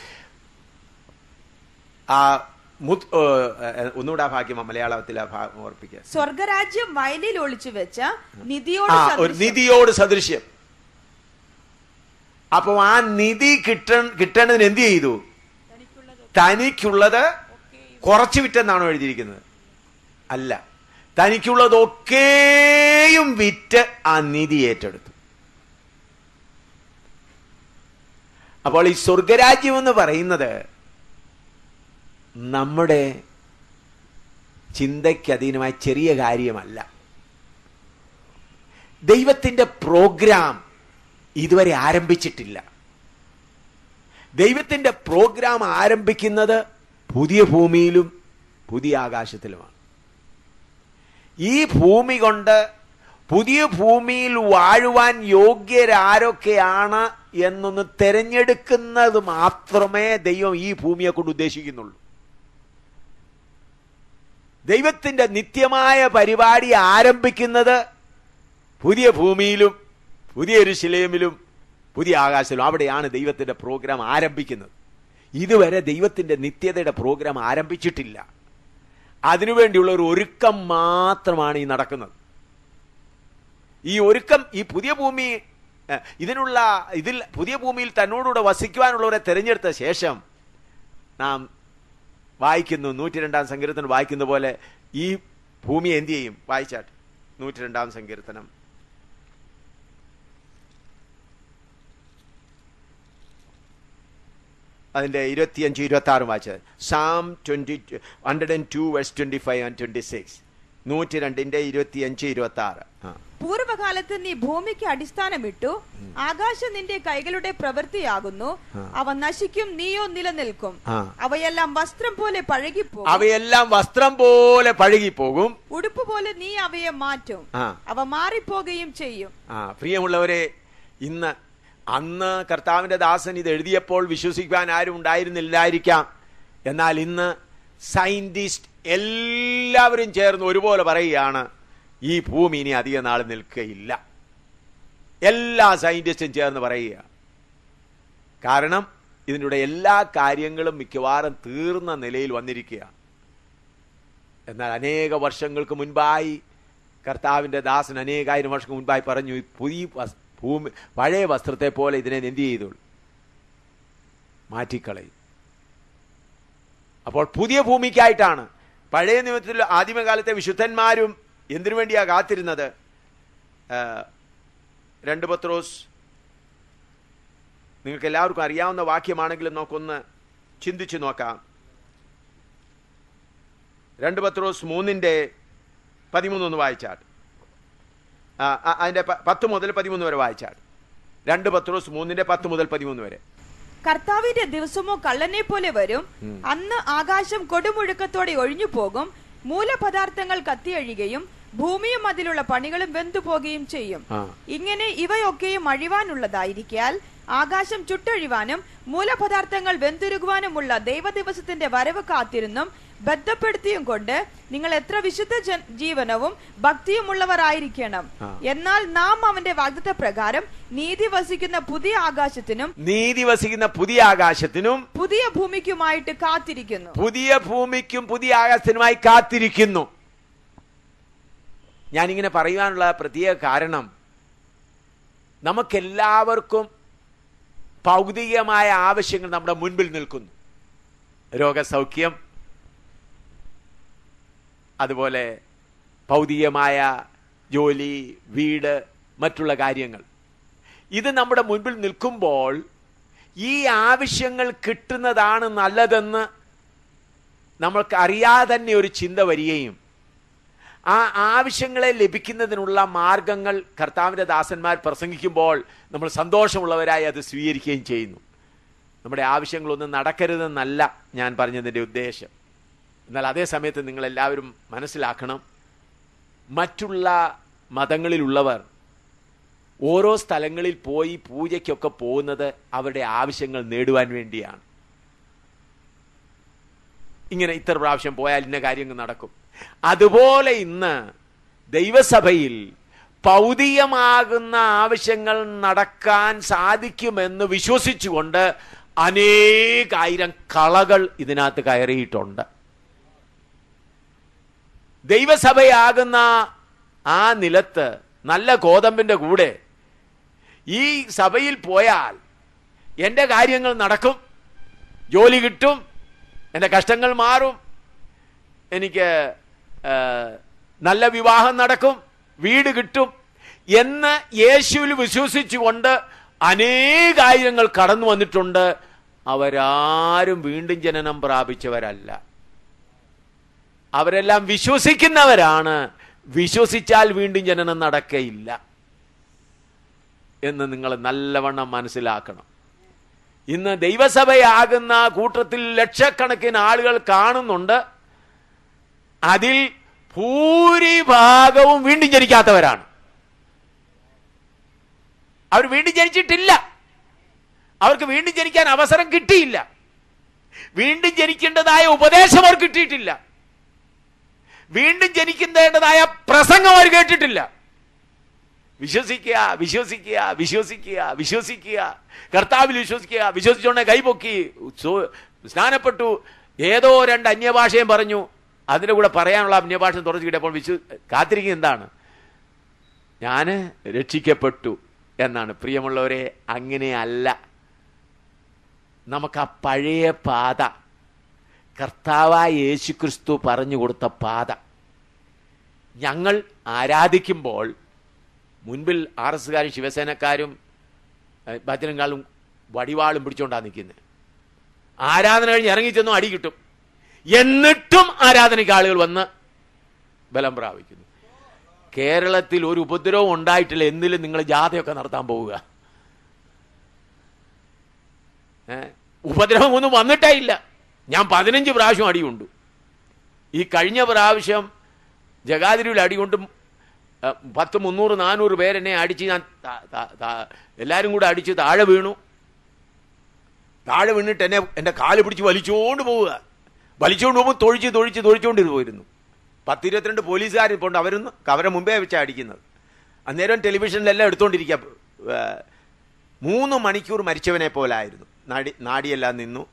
ആ മുത്- ഏ, ഏ, ഒന്നുകൂടെ ആ ഭാഗ്യം മലയാളത്തിൽ ആ ഭാഗം ഓർപ്പിക്കുക സ്വർഗരാജ്യം വയലിൽ ഒളിച്ചു വെച്ച നിധിയോട് ആ ഒരു സദൃശം. നിധിയോട് സദൃശ്യം അപ്പൊ ആ നിധി കിട്ട കിട്ടേണ്ടതിന് എന്ത് ചെയ്തു തനിക്കുള്ളത് കുറച്ച് വിറ്റെന്നാണോ എഴുതിയിരിക്കുന്നത് അല്ല തനിക്കുള്ളതൊക്കെയും വിറ്റ് ആ നിധി ഏറ്റെടുത്തു അപ്പോൾ ഈ സ്വർഗരാജ്യം എന്ന് പറയുന്നത് നമ്മുടെ ചിന്തയ്ക്ക് അധീനമായ ചെറിയ കാര്യമല്ല ദൈവത്തിന്റെ പ്രോഗ്രാം ഇതുവരെ ആരംഭിച്ചിട്ടില്ല ദൈവത്തിന്റെ പ്രോഗ്രാം ആരംഭിക്കുന്നത് പുതിയ ഭൂമിയിലും പുതിയ ആകാശത്തിലുമാണ് ഈ ഭൂമി കൊണ്ട് പുതിയ ഭൂമിയിൽ വാഴുവാൻ യോഗ്യരാരൊക്കെയാണ് എന്നൊന്ന് തിരഞ്ഞെടുക്കുന്നത് മാത്രമേ ദൈവം ഈ ഭൂമിയെ കൊണ്ട് ഉദ്ദേശിക്കുന്നുള്ളൂ ദൈവത്തിന്റെ നിത്യമായ പരിപാടി ആരംഭിക്കുന്നത് പുതിയ ഭൂമിയിലും പുതിയ എരുശിലേമിലും പുതിയ ആകാശത്തിലും അവിടെയാണ് ദൈവത്തിന്റെ പ്രോഗ്രാം ആരംഭിക്കുന്നത് ഇതുവരെ ദൈവത്തിന്റെ നിത്യതയുടെ പ്രോഗ്രാം ആരംഭിച്ചിട്ടില്ല അതിനുവേണ്ടിയുള്ള ഒരു ഒരുക്കം മാത്രമാണ് ഈ നടക്കുന്നത് ഈ ഒരുക്കം ഈ പുതിയ ഭൂമി ഏഹ്, ഇതിനുള്ള ഇതിൽ പുതിയ ഭൂമിയിൽ തന്നോടുകൂടെ വസിക്കുവാനുള്ളവരെ തിരഞ്ഞെടുത്ത ശേഷം നാം വായിക്കുന്നു നൂറ്റി രണ്ടാം സങ്കീർത്തനം വായിക്കുന്ന പോലെ ഈ ഭൂമി എന്ത് ചെയ്യും വായിച്ചാട്ട് നൂറ്റി രണ്ടാം സങ്കീർത്തനം അതിന്റെ ഇരുപത്തിയഞ്ച് ഇരുപത്തി ആറ് വായിച്ചത് psalm twenty hundred and two verse twenty five and twenty six നൂറ്റി രണ്ടിന്റെ ഇരുപത്തിയഞ്ച് ഇരുപത്തി ആറ് ആ പൂർവകാലത്ത് നീ ഭൂമിക്ക് അടിസ്ഥാനമിട്ടു ആകാശം നിന്റെ കൈകളുടെ പ്രവൃത്തിയാകുന്നു ആ. അവ നശിക്കും നീയോ നിലനിൽക്കും ആ. അവയെല്ലാം വസ്ത്രം പോലെ പഴകിപ്പോകും അവയെല്ലാം വസ്ത്രം പോലെ പഴകിപ്പോകും ഉടുപ്പ് പോലെ നീ അവയെ മാറ്റും ആ. അവ മാറിപ്പോകുകയും ചെയ്യും ആ പ്രിയമുള്ളവരെ ഇന്ന് അന്ന് കർത്താവിന്റെ ദാസൻ ഇത് എഴുതിയപ്പോൾ വിശ്വസിക്കുവാൻ ആരും ഉണ്ടായിരുന്നില്ലായിരിക്കാം എന്നാൽ ഇന്ന് സയന്റിസ്റ്റ് എല്ലാവരും ചേർന്ന് ഒരുപോലെ പറയുകയാണ് ഈ ഭൂമി ഇനി അധിക നാൾ നിൽക്കുകയില്ല എല്ലാ സയന്റിസ്റ്റും ചേർന്ന് പറയുക കാരണം ഇതിൻ്റെ എല്ലാ കാര്യങ്ങളും മിക്കവാറും തീർന്ന നിലയിൽ വന്നിരിക്കുകയാണ് എന്നാൽ അനേക വർഷങ്ങൾക്ക് മുൻപായി കർത്താവിന്റെ ദാസൻ അനേകായിരം വർഷം മുൻപായി പറഞ്ഞു ഈ പുതിയ വസ്- ഭൂമി പഴയ വസ്ത്രത്തെ പോലെ ഇതിനെ എന്ത് ചെയ്തോളൂ മാറ്റിക്കളയും അപ്പോൾ പുതിയ ഭൂമിക്കായിട്ടാണ് പഴയ നിയമത്തിൽ ആദിമകാലത്തെ വിശുദ്ധന്മാരും എന്തിനു വേണ്ടിയാ കാത്തിരുന്നത് ആ, രണ്ട് പത്രോസ് നിങ്ങൾക്ക് എല്ലാവർക്കും അറിയാവുന്ന വാക്യമാണെങ്കിലും നമുക്കൊന്ന് ചിന്തിച്ചു നോക്കാം രണ്ട് പത്രോസ് മൂന്നിന്റെ പതിമൂന്നൊന്ന് വായിച്ചാട്ട് ആ, ആ, അതിന്റെ പ- പത്ത് മുതൽ പതിമൂന്ന് വരെ വായിച്ചാട്ട് രണ്ട് പത്രോസ് മൂന്നിന്റെ പത്ത് മുതൽ പതിമൂന്ന് വരെ കർത്താവിന്റെ ദിവസമോ കള്ളനെ പോലെ വരും അന്ന് ആകാശം കൊടുമുഴുക്കത്തോടെ ഒഴിഞ്ഞു പോകും മൂലപദാർത്ഥങ്ങൾ കത്തിയഴിയുകയും ഭൂമിയും അതിലുള്ള പണികളും വെന്തുപോകുകയും ചെയ്യും ആ. ഇങ്ങനെ ഇവയൊക്കെയും അഴിവാനുള്ളതായിരിക്കാൽ ആകാശം ചുട്ടഴിവാനും മൂലപദാർത്ഥങ്ങൾ വെന്തുരുകുവാനുമുള്ള ദൈവദിവസത്തിന്റെ വരവ് കാത്തിരുന്നും ബന്ധപ്പെടുത്തിയും കൊണ്ട് നിങ്ങൾ എത്ര വിശുദ്ധ ജൻ- ജീവനവും ഭക്തിയുമുള്ളവരായിരിക്കണം ആ. എന്നാൽ നാം അവന്റെ വാഗ്ദത്ത പ്രകാരം നീതി വസിക്കുന്ന പുതിയ ആകാശത്തിനും നീതി വസിക്കുന്ന പുതിയ ആകാശത്തിനും പുതിയ ഭൂമിക്കുമായിട്ട് കാത്തിരിക്കുന്നു പുതിയ ഭൂമിക്കും പുതിയ ആകാശത്തിനുമായി കാത്തിരിക്കുന്നു ഞാനിങ്ങനെ പറയുവാനുള്ള പ്രത്യേക കാരണം നമുക്കെല്ലാവർക്കും ഭൗതികമായ ആവശ്യങ്ങൾ നമ്മുടെ മുൻപിൽ നിൽക്കുന്നു രോഗസൗഖ്യം അതുപോലെ ഭൗതികമായ ജോലി വീട് മറ്റുള്ള കാര്യങ്ങൾ ഇത് നമ്മുടെ മുൻപിൽ നിൽക്കുമ്പോൾ ഈ ആവശ്യങ്ങൾ കിട്ടുന്നതാണ് നല്ലതെന്ന് നമ്മൾക്ക് അറിയാതെ തന്നെ ഒരു ചിന്ത വരികയും ആ ആവശ്യങ്ങളെ ലഭിക്കുന്നതിനുള്ള മാർഗങ്ങൾ കർത്താവിൻ്റെ ദാസന്മാർ പ്രസംഗിക്കുമ്പോൾ നമ്മൾ സന്തോഷമുള്ളവരായി അത് സ്വീകരിക്കുകയും ചെയ്യുന്നു നമ്മുടെ ആവശ്യങ്ങളൊന്നും നടക്കരുതെന്നല്ല ഞാൻ പറഞ്ഞതിൻ്റെ ഉദ്ദേശം എന്നാൽ അതേ സമയത്ത് നിങ്ങളെല്ലാവരും മനസ്സിലാക്കണം മറ്റുള്ള മതങ്ങളിലുള്ളവർ ഓരോ സ്ഥലങ്ങളിൽ പോയി പൂജയ്ക്കൊക്കെ പോകുന്നത് അവരുടെ ആവശ്യങ്ങൾ നേടുവാൻ വേണ്ടിയാണ് ഇങ്ങനെ ഇത്ര പ്രാവശ്യം പോയാൽ ഇന്ന കാര്യങ്ങൾ നടക്കും അതുപോലെ ഇന്ന് ദൈവസഭയിൽ ഭൗതികമാകുന്ന ആവശ്യങ്ങൾ നടക്കാൻ സാധിക്കുമെന്ന് വിശ്വസിച്ചുകൊണ്ട് അനേകായിരം കളകൾ ഇതിനകത്ത് കയറിയിട്ടുണ്ട് ദൈവസഭയാകുന്ന ആ നിലത്ത് നല്ല കോതമ്പിന്റെ കൂടെ ഈ സഭയിൽ പോയാൽ എൻ്റെ കാര്യങ്ങൾ നടക്കും ജോലി കിട്ടും എൻ്റെ കഷ്ടങ്ങൾ മാറും എനിക്ക് ആ, നല്ല വിവാഹം നടക്കും വീട് കിട്ടും എന്ന് യേശുവിൽ വിശ്വസിച്ചുകൊണ്ട് അനേകായിരങ്ങൾ കടന്നു വന്നിട്ടുണ്ട് അവരാരും വീണ്ടും ജനനം പ്രാപിച്ചവരല്ല അവരെല്ലാം വിശ്വസിക്കുന്നവരാണ് വിശ്വസിച്ചാൽ വീണ്ടും ജനനം നടക്കയില്ല എന്ന് നിങ്ങൾ നല്ലവണ്ണം മനസ്സിലാക്കണം ഇന്ന് ദൈവസഭയാകുന്ന കൂട്ടത്തിൽ ലക്ഷക്കണക്കിന് ആളുകൾ കാണുന്നുണ്ട് അതിൽ ഭൂരിഭാഗവും വീണ്ടും ജനിക്കാത്തവരാണ് അവർ വീണ്ടും ജനിച്ചിട്ടില്ല അവർക്ക് വീണ്ടും ജനിക്കാൻ അവസരം കിട്ടിയില്ല വീണ്ടും ജനിക്കേണ്ടതായ ഉപദേശം അവർ കിട്ടിയിട്ടില്ല വീണ്ടും ജനിക്കേണ്ടതായ പ്രസംഗം അവർ കേട്ടിട്ടില്ല വിശ്വസിക്കുക വിശ്വസിക്കുക വിശ്വസിക്കുക വിശ്വസിക്കുക കർത്താവിൽ വിശ്വസിക്കുക വിശ്വസിച്ചോണ്ട് കൈപൊക്കി സു- സ്നാനപ്പെട്ടു ഏതോ രണ്ട് അന്യഭാഷയും പറഞ്ഞു അതിൻ്റെ കൂടെ പറയാനുള്ള അന്യഭാഷ തുറച്ചു കിട്ടിയപ്പോൾ വിശ്വ കാത്തിരിക്കുക എന്താണ് ഞാൻ രക്ഷിക്കപ്പെട്ടു എന്നാണ് പ്രിയമുള്ളവരെ അങ്ങനെയല്ല നമുക്ക് ആ പഴയ പാത കർത്താവായ യേശു ക്രിസ്തു പറഞ്ഞു കൊടുത്ത പാത ഞങ്ങൾ ആരാധിക്കുമ്പോൾ മുൻപിൽ ആർ എസ്സുകാരും ശിവസേനക്കാരും ഏഹ്, ഭജനങ്ങളും വടിവാളും പിടിച്ചോണ്ടാണ് നിൽക്കുന്നത് ആരാധന കഴിഞ്ഞ് ഇറങ്ങിച്ചെന്നും അടി കിട്ടും എന്നിട്ടും ആരാധനയ്ക്ക് ആളുകൾ വന്ന് ബലം പ്രാപിക്കുന്നു കേരളത്തിൽ ഒരു ഉപദ്രവം ഉണ്ടായിട്ടില്ല എന്തിലും നിങ്ങൾ ജാഥയൊക്കെ നടത്താൻ പോവുക ഏ? ഉപദ്രവം ഒന്നും വന്നിട്ടേ ഇല്ല ഞാൻ പതിനഞ്ച് പ്രാവശ്യം അടിയുണ്ട് ഈ കഴിഞ്ഞ പ്രാവശ്യം ജഗാതിരിയിൽ അടികൊണ്ടും ഏ, പത്ത് മുന്നൂറ് നാനൂറ് പേരെന്നെ അടിച്ച് ഞാൻ താ- താ- താ- എല്ലാവരും കൂടെ അടിച്ച് താഴെ വീണു താഴെ വീണിട്ട് എന്നെ എൻ്റെ കാല് പിടിച്ച് വലിച്ചുകൊണ്ട് പോവുക വലിച്ചുകൊണ്ട് പോകുമ്പോൾ തൊഴിച്ച് തൊഴിച്ച് തൊഴിച്ചുകൊണ്ട് ഇത് പോയിരുന്നു പത്തിരുപത്തിരണ്ട് പോലീസുകാർ ഇപ്പോൾ ഉണ്ട് അവരൊന്ന് അവരെ മുമ്പേ വെച്ചാണ് അടിക്കുന്നത് അന്നേരം ടെലിവിഷനിലെല്ലാം എടുത്തുകൊണ്ടിരിക്കുക ഏ, മൂന്ന് മണിക്കൂർ മരിച്ചവനെ പോലായിരുന്നു നാടി നാടിയെല്ലാം നിന്നു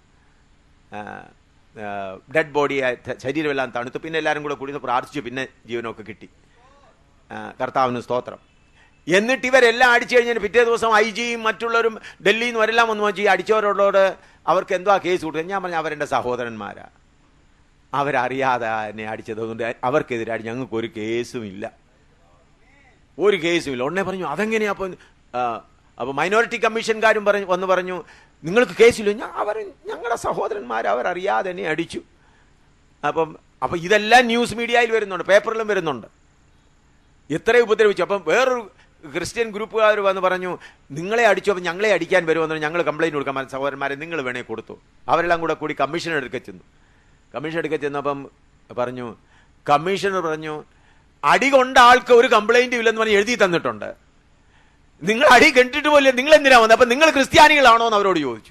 ഡെഡ് ബോഡി ശരീരമെല്ലാം തണുത്തു പിന്നെ എല്ലാവരും കൂടെ കൂടി പ്രാർത്ഥിച്ചു പിന്നെ ജീവനൊക്കെ കിട്ടി ആ, കർത്താവിന് സ്തോത്രം എന്നിട്ട് ഇവരെല്ലാം അടിച്ചു കഴിഞ്ഞാൽ പിറ്റേ ദിവസം ഐ ജിയും മറ്റുള്ളവരും ഡൽഹിയിൽ നിന്ന് വരെല്ലാം വന്നു വെച്ച് ഈ അടിച്ചവരോട് അവർക്ക് എന്തോ കേസ് കൊടുത്തത് ഞാൻ പറഞ്ഞു അവരെൻ്റെ സഹോദരന്മാരാ അവരറിയാതെ എന്നെ അടിച്ചത് അതുകൊണ്ട് അവർക്കെതിരായി ഞങ്ങൾക്ക് ഒരു കേസും ഇല്ല ഒരു കേസും ഇല്ല ഉടനെ പറഞ്ഞു അതെങ്ങനെയാ അപ്പം അപ്പോൾ മൈനോറിറ്റി കമ്മീഷൻകാരും പറഞ്ഞു വന്ന് പറഞ്ഞു നിങ്ങൾക്ക് കേസില്ല ഞാൻ അവർ ഞങ്ങളുടെ സഹോദരന്മാർ അവരറിയാതെ എന്നെ അടിച്ചു അപ്പം അപ്പം ഇതെല്ലാം ന്യൂസ് മീഡിയയിൽ വരുന്നുണ്ട് പേപ്പറിലും വരുന്നുണ്ട് എത്രയും ഉപദ്രവിച്ചു അപ്പം വേറൊരു ക്രിസ്ത്യൻ ഗ്രൂപ്പുകാർ വന്ന് പറഞ്ഞു നിങ്ങളെ അടിച്ചു അപ്പം ഞങ്ങളെ അടിക്കാൻ വരുമെന്ന് ഞങ്ങൾ കംപ്ലൈൻറ്റ് കൊടുക്കാൻ പറഞ്ഞു, സഹോദരന്മാരെ നിങ്ങൾ വേണേ കൊടുത്തു അവരെല്ലാം കൂടെ കൂടി കമ്മീഷൻ എടുക്ക ചെന്നു കമ്മീഷൻ എടുക്ക ചെന്നപ്പം പറഞ്ഞു കമ്മീഷണർ പറഞ്ഞു അടി കൊണ്ട ആൾക്ക് ഒരു കംപ്ലൈൻറ്റും ഇല്ലെന്ന് പറഞ്ഞ് എഴുതി തന്നിട്ടുണ്ട് നിങ്ങൾ അടി കണ്ടിട്ട് പോലെ നിങ്ങൾ എന്തിനാ വന്നത് അപ്പം നിങ്ങൾ ക്രിസ്ത്യാനികളാണോ എന്ന് അവരോട് ചോദിച്ചു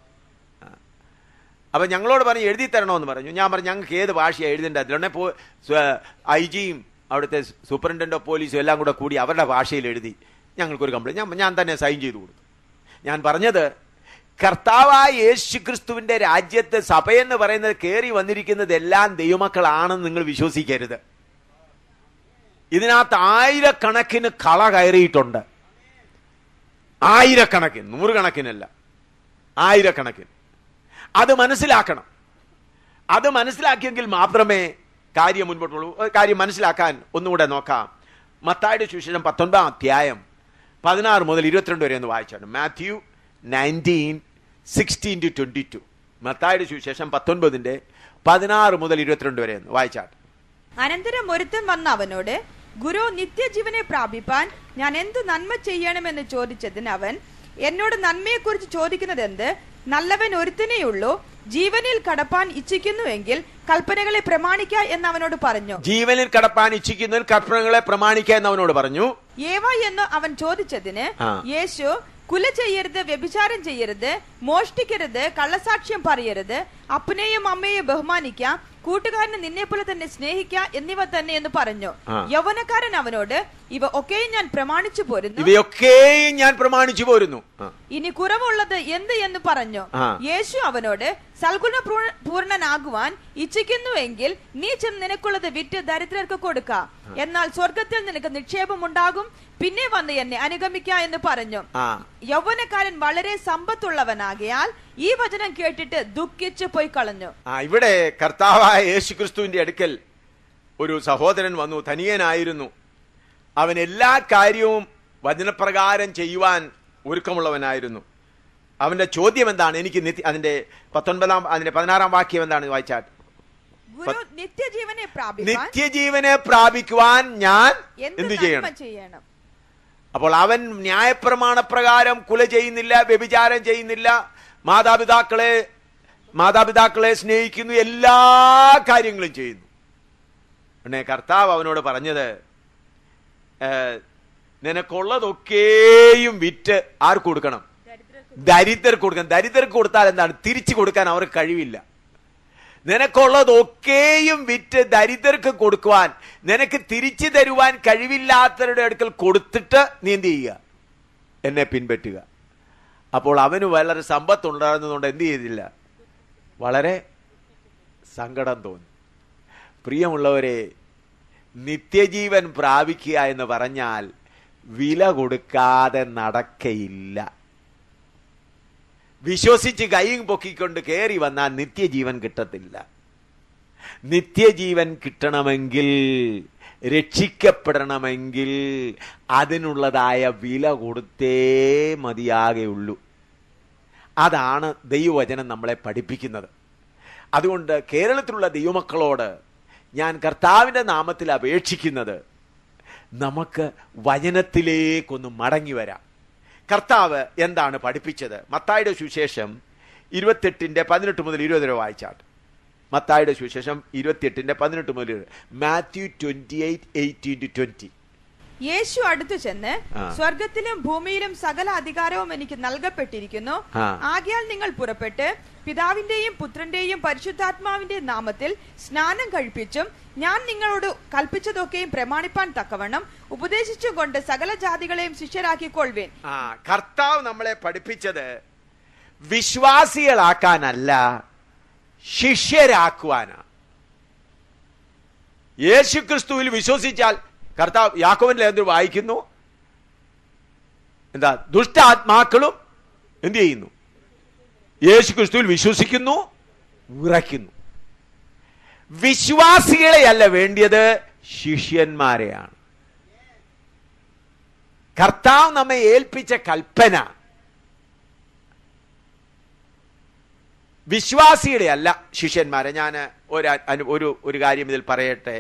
അപ്പം ഞങ്ങളോട് പറഞ്ഞ് എഴുതി തരണമെന്ന് പറഞ്ഞു ഞാൻ പറഞ്ഞു ഞങ്ങൾക്ക് ഏത് ഭാഷയാണ് എഴുതേണ്ടത് ഉടനെ പോ ഐ ജിയും അവിടുത്തെ സൂപ്രണ്ടൻ്റ് ഓഫ് പോലീസും എല്ലാം കൂടെ കൂടി അവരുടെ ഭാഷയിൽ എഴുതി ഞങ്ങൾക്കൊരു കംപ്ലൈൻറ്റ് ഞാൻ ഞാൻ തന്നെ സൈൻ ചെയ്തു കൊടുത്തു ഞാൻ പറഞ്ഞത് കർത്താവായ യേശു ക്രിസ്തുവിൻ്റെ രാജ്യത്ത് സഭയെന്ന് പറയുന്നത് കയറി വന്നിരിക്കുന്നത് എല്ലാം ദൈവമക്കളാണെന്ന് നിങ്ങൾ വിശ്വസിക്കരുത് ഇതിനകത്ത് ആയിരക്കണക്കിന് കള കയറിയിട്ടുണ്ട് ആയിരക്കണക്കിന് നൂറുകണക്കിനല്ല ആയിരക്കണക്കിന് അത് മനസ്സിലാക്കണം അത് മനസ്സിലാക്കിയെങ്കിൽ മാത്രമേ കാര്യം മുൻപോട്ടുള്ളൂ ഒരു കാര്യം മനസ്സിലാക്കാൻ ഒന്നുകൂടെ നോക്കാം മത്തായുടെ സുവിശേഷം പത്തൊൻപതാം അധ്യായം പതിനാറ് മുതൽ ഇരുപത്തിരണ്ട് വരെ ഒന്ന് വായിച്ചാണ് Matthew nineteen sixteen to twenty two മത്തായുടെ സുവിശേഷം പത്തൊൻപതിൻ്റെ പതിനാറ് മുതൽ ഇരുപത്തിരണ്ട് വരെ ഒന്ന് വായിച്ചാട്ടെ അനന്തരം ഒരുത്തൻ വന്ന അവനോട് ഗുരു നിത്യജീവനെ പ്രാപിപ്പാൻ ഞാൻ എന്ത് നന്മ ചെയ്യണമെന്ന് ചോദിച്ചതിന് അവൻ എന്നോട് നന്മയെക്കുറിച്ച് ചോദിക്കുന്നത് എന്ത് നല്ലവൻ ഒരുത്തനേയുള്ളൂ ജീവനിൽ കടപ്പാൻ ഇച്ഛിക്കുന്നുവെങ്കിൽ കൽപ്പനകളെ പ്രമാണിക്ക എന്ന് അവനോട് പറഞ്ഞു ജീവനിൽ കടപ്പാൻ ഇച്ഛിക്കുന്നതിൽ കൽപ്പനകളെ പ്രമാണിക്കുക എന്ന് അവനോട് പറഞ്ഞു ഏവ എന്ന് അവൻ ചോദിച്ചതിന് ആ. യേശു കുല ചെയ്യരുത് വ്യഭിചാരം ചെയ്യരുത് മോഷ്ടിക്കരുത് കള്ളസാക്ഷ്യം പറയരുത് അപ്പനെയും അമ്മയെയും ബഹുമാനിക്ക കൂട്ടുകാരനെ നിന്നെ പോലെ തന്നെ സ്നേഹിക്ക എന്നിവ തന്നെ എന്ന് പറഞ്ഞു ആ. യൗവനക്കാരൻ അവനോട് ഇവ ഒക്കെയും ഞാൻ പ്രമാണിച്ചു പോരുന്നു ഇവയൊക്കെയും ഞാൻ പ്രമാണിച്ചു പോരുന്നു ആ. ഇനി കുറവുള്ളത് എന്ത് എന്ന് പറഞ്ഞു ആ. യേശു അവനോട് സൽഗുണ പൂർ- പൂർണ്ണനാകുവാൻ ഇച്ഛിക്കുന്നുവെങ്കിൽ നീ ചെന്ന് നിനക്കുള്ളത് വിറ്റ് ദരിദ്രർക്ക് കൊടുക്ക എന്നാൽ സ്വർഗത്തിൽ നിനക്ക് നിക്ഷേപമുണ്ടാകും പിന്നെ വന്ന് എന്നെ അനുഗമിക്ക എന്ന് പറഞ്ഞു ആ യൗവനക്കാരൻ വളരെ സമ്പത്തുള്ളവനാകയാൽ ഈ വചനം കേട്ടിട്ട് ദുഃഖിച്ചു പോയി കളഞ്ഞു ആ ഇവിടെ കർത്താവായ യേശു ക്രിസ്തുവിന്റെ അടുക്കൽ ഒരു സഹോദരൻ വന്നു തനിയനായിരുന്നു അവൻ എല്ലാ കാര്യവും വചനപ്രകാരം ചെയ്യുവാൻ ഒരുക്കമുള്ളവനായിരുന്നു അവന്റെ ചോദ്യം എന്താണ് എനിക്ക് നിത്യ അതിന്റെ പത്തൊൻപതാം അതിന്റെ പതിനാറാം വാക്യം എന്താണ് വായിച്ചാൽ ഗുരു നിത്യജീവനെ പ്രാപിക്കാൻ നിത്യജീവനെ പ്രാപിക്കുവാൻ ഞാൻ എന്ത് എന്തു നന്മ ചെയ്യണം ചെയ്യണം അപ്പോൾ അവൻ ന്യായപ്രമാണ പ്രകാരം കുല ചെയ്യുന്നില്ല വ്യഭിചാരം ചെയ്യുന്നില്ല മാതാപിതാക്കളെ മാതാപിതാക്കളെ സ്നേഹിക്കുന്നു എല്ലാ കാര്യങ്ങളും ചെയ്യുന്നു പിന്നെ കർത്താവ് അവനോട് പറഞ്ഞത് ഏഹ്, നിനക്കുള്ളതൊക്കെയും വിറ്റ് ആർക്ക് കൊടുക്കണം ദരിദ്രർക്ക് കൊടുക്കണം ദരിദ്രർക്ക് കൊടുത്താൽ എന്താണ് തിരിച്ചു കൊടുക്കാൻ അവർക്ക് കഴിവില്ല നിനക്കുള്ളതൊക്കെയും വിറ്റ് ദരിദ്രർക്ക് കൊടുക്കുവാൻ നിനക്ക് തിരിച്ചു തരുവാൻ കഴിവില്ലാത്തവരുടെ അടുക്കൽ കൊടുത്തിട്ട് നീ എന്ത് ചെയ്യുക എന്നെ പിൻപറ്റുക അപ്പോൾ അവന് വളരെ സമ്പത്തുണ്ടായിരുന്നതുകൊണ്ട് എന്ത് ചെയ്തില്ല വളരെ സങ്കടം തോന്നി പ്രിയമുള്ളവരെ നിത്യജീവൻ പ്രാപിക്കുക എന്ന് പറഞ്ഞാൽ വില കൊടുക്കാതെ നടക്കയില്ല വിശ്വസിച്ച് കൈയും പൊക്കിക്കൊണ്ട് കയറി വന്നാൽ നിത്യജീവൻ കിട്ടത്തില്ല നിത്യജീവൻ കിട്ടണമെങ്കിൽ രക്ഷിക്കപ്പെടണമെങ്കിൽ അതിനുള്ളതായ വില കൊടുത്തേ മതിയാകെയുള്ളൂ അതാണ് ദൈവവചനം നമ്മളെ പഠിപ്പിക്കുന്നത് അതുകൊണ്ട് കേരളത്തിലുള്ള ദൈവമക്കളോട് ഞാൻ കർത്താവിൻ്റെ നാമത്തിൽ അപേക്ഷിക്കുന്നത് നമുക്ക് വചനത്തിലേക്കൊന്ന് മടങ്ങി വരാം കർത്താവ് എന്താണ് പഠിപ്പിച്ചത് മത്തായുടെ സുവിശേഷം ഇരുപത്തെട്ടിന്റെ പതിനെട്ട് മുതൽ ഇരുപത് വരെ വായിച്ചാട്ട് മത്തായുടെ സുവിശേഷം ഇരുപത്തിയെട്ടിന്റെ പതിനെട്ട് മുതൽ ഇരുപത്. Matthew twenty eight eighteen to twenty യേശു അടുത്തു ചെന്ന് ആ. സ്വർഗത്തിലും ഭൂമിയിലും സകല അധികാരവും എനിക്ക് നൽകപ്പെട്ടിരിക്കുന്നു ആ. ആകയാൽ നിങ്ങൾ പുറപ്പെട്ട് പിതാവിന്റെയും പുത്രന്റെയും പരിശുദ്ധാത്മാവിന്റെയും നാമത്തിൽ സ്നാനം കഴിപ്പിച്ചും ഞാൻ നിങ്ങളോട് കൽപ്പിച്ചതൊക്കെയും പ്രമാണിപ്പാൻ തക്കവണ്ണം ഉപദേശിച്ചും കൊണ്ട് സകല ജാതികളെയും ശിഷ്യരാക്കിക്കൊള്ളുവേൻ ആ കർത്താവ് നമ്മളെ പഠിപ്പിച്ചത് വിശ്വാസികളാക്കാനല്ല ശിഷ്യരാക്കുവാനാണ് യേശു ക്രിസ്തുവിൽ വിശ്വസിച്ചാൽ കർത്താവ് യാക്കോവിന്റെ ലേഖനത്തിൽ വായിക്കുന്നു എന്താ ദുഷ്ടാത്മാക്കളും എന്ത് ചെയ്യുന്നു യേശു ക്രിസ്തുവിൽ വിശ്വസിക്കുന്നു ഉറയ്ക്കുന്നു വിശ്വാസികളെയല്ല വേണ്ടിയത് ശിഷ്യന്മാരെയാണ് കർത്താവ് നമ്മെ ഏൽപ്പിച്ച കൽപ്പന വിശ്വാസിയുടെ അല്ല ശിഷ്യന്മാരെ ഞാൻ ഒരു അനു- ഒരു ഒരു കാര്യം ഇതിൽ പറയട്ടെ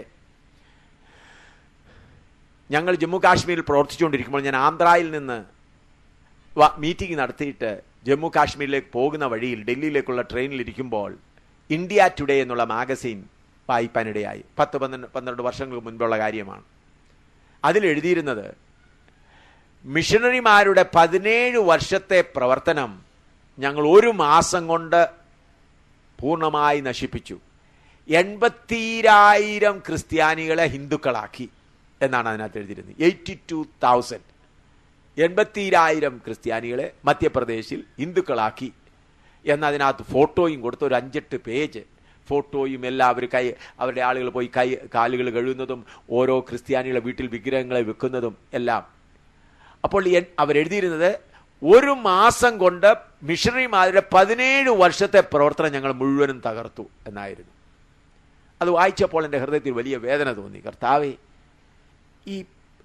ഞങ്ങൾ ജമ്മു കാശ്മീരിൽ പ്രവർത്തിച്ചുകൊണ്ടിരിക്കുമ്പോൾ ഞാൻ ആന്ധ്രയിൽ നിന്ന് വ- മീറ്റിംഗ് നടത്തിയിട്ട് ജമ്മു കാശ്മീരിലേക്ക് പോകുന്ന വഴിയിൽ ഡൽഹിയിലേക്കുള്ള ട്രെയിനിൽ ഇരിക്കുമ്പോൾ ഇന്ത്യ ടുഡേ എന്നുള്ള മാഗസീൻ വായിപ്പാനിടയായി പത്ത് പന്ത്രണ്ട് പന്ത്രണ്ട് വർഷങ്ങൾക്ക് മുൻപുള്ള കാര്യമാണ് അതിൽ എഴുതിയിരുന്നത് മിഷണറിമാരുടെ പതിനേഴ് വർഷത്തെ പ്രവർത്തനം ഞങ്ങൾ ഒരു മാസം കൊണ്ട് പൂർണ്ണമായി നശിപ്പിച്ചു എൺപത്തിരായിരം ക്രിസ്ത്യാനികളെ ഹിന്ദുക്കളാക്കി എന്നാണ് അതിനകത്ത് എഴുതിയിരുന്നത് എയ്റ്റി ടു തൗസൻഡ് എൺപത്തിരായിരം ക്രിസ്ത്യാനികളെ മധ്യപ്രദേശിൽ ഹിന്ദുക്കളാക്കി എന്നതിനകത്ത് ഫോട്ടോയും കൊടുത്ത് ഒരു അഞ്ചെട്ട് പേജ് ഫോട്ടോയും എല്ലാം അവർ കൈ അവരുടെ ആളുകൾ പോയി കൈ കാലുകൾ കഴുകുന്നതും ഓരോ ക്രിസ്ത്യാനികളെ വീട്ടിൽ വിഗ്രഹങ്ങളെ വെക്കുന്നതും എല്ലാം അപ്പോൾ എൻ- അവരെഴുതിയിരുന്നത് ഒരു മാസം കൊണ്ട് മിഷണറിമാരുടെ പതിനേഴ് വർഷത്തെ പ്രവർത്തനം ഞങ്ങൾ മുഴുവനും തകർത്തു എന്നായിരുന്നു അത് വായിച്ചപ്പോൾ എൻ്റെ ഹൃദയത്തിൽ വലിയ വേദന തോന്നി കർത്താവെ ഈ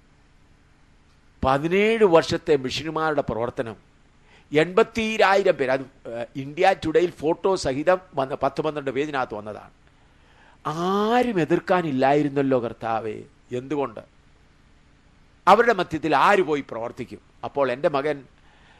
പതിനേഴ് വർഷത്തെ മിഷണറിമാരുടെ പ്രവർത്തനം എൺപത്തിരായിരം പേര് അത് ഏഹ്, ഇന്ത്യ ടുഡേയിൽ ഫോട്ടോ സഹിതം വന്ന പത്ത് പന്ത്രണ്ട് പേജിനകത്ത് വന്നതാണ് ആരും എതിർക്കാനില്ലായിരുന്നല്ലോ കർത്താവെ എന്തുകൊണ്ട് അവരുടെ മധ്യത്തിൽ ആര് പോയി പ്രവർത്തിക്കും അപ്പോൾ എൻ്റെ മകൻ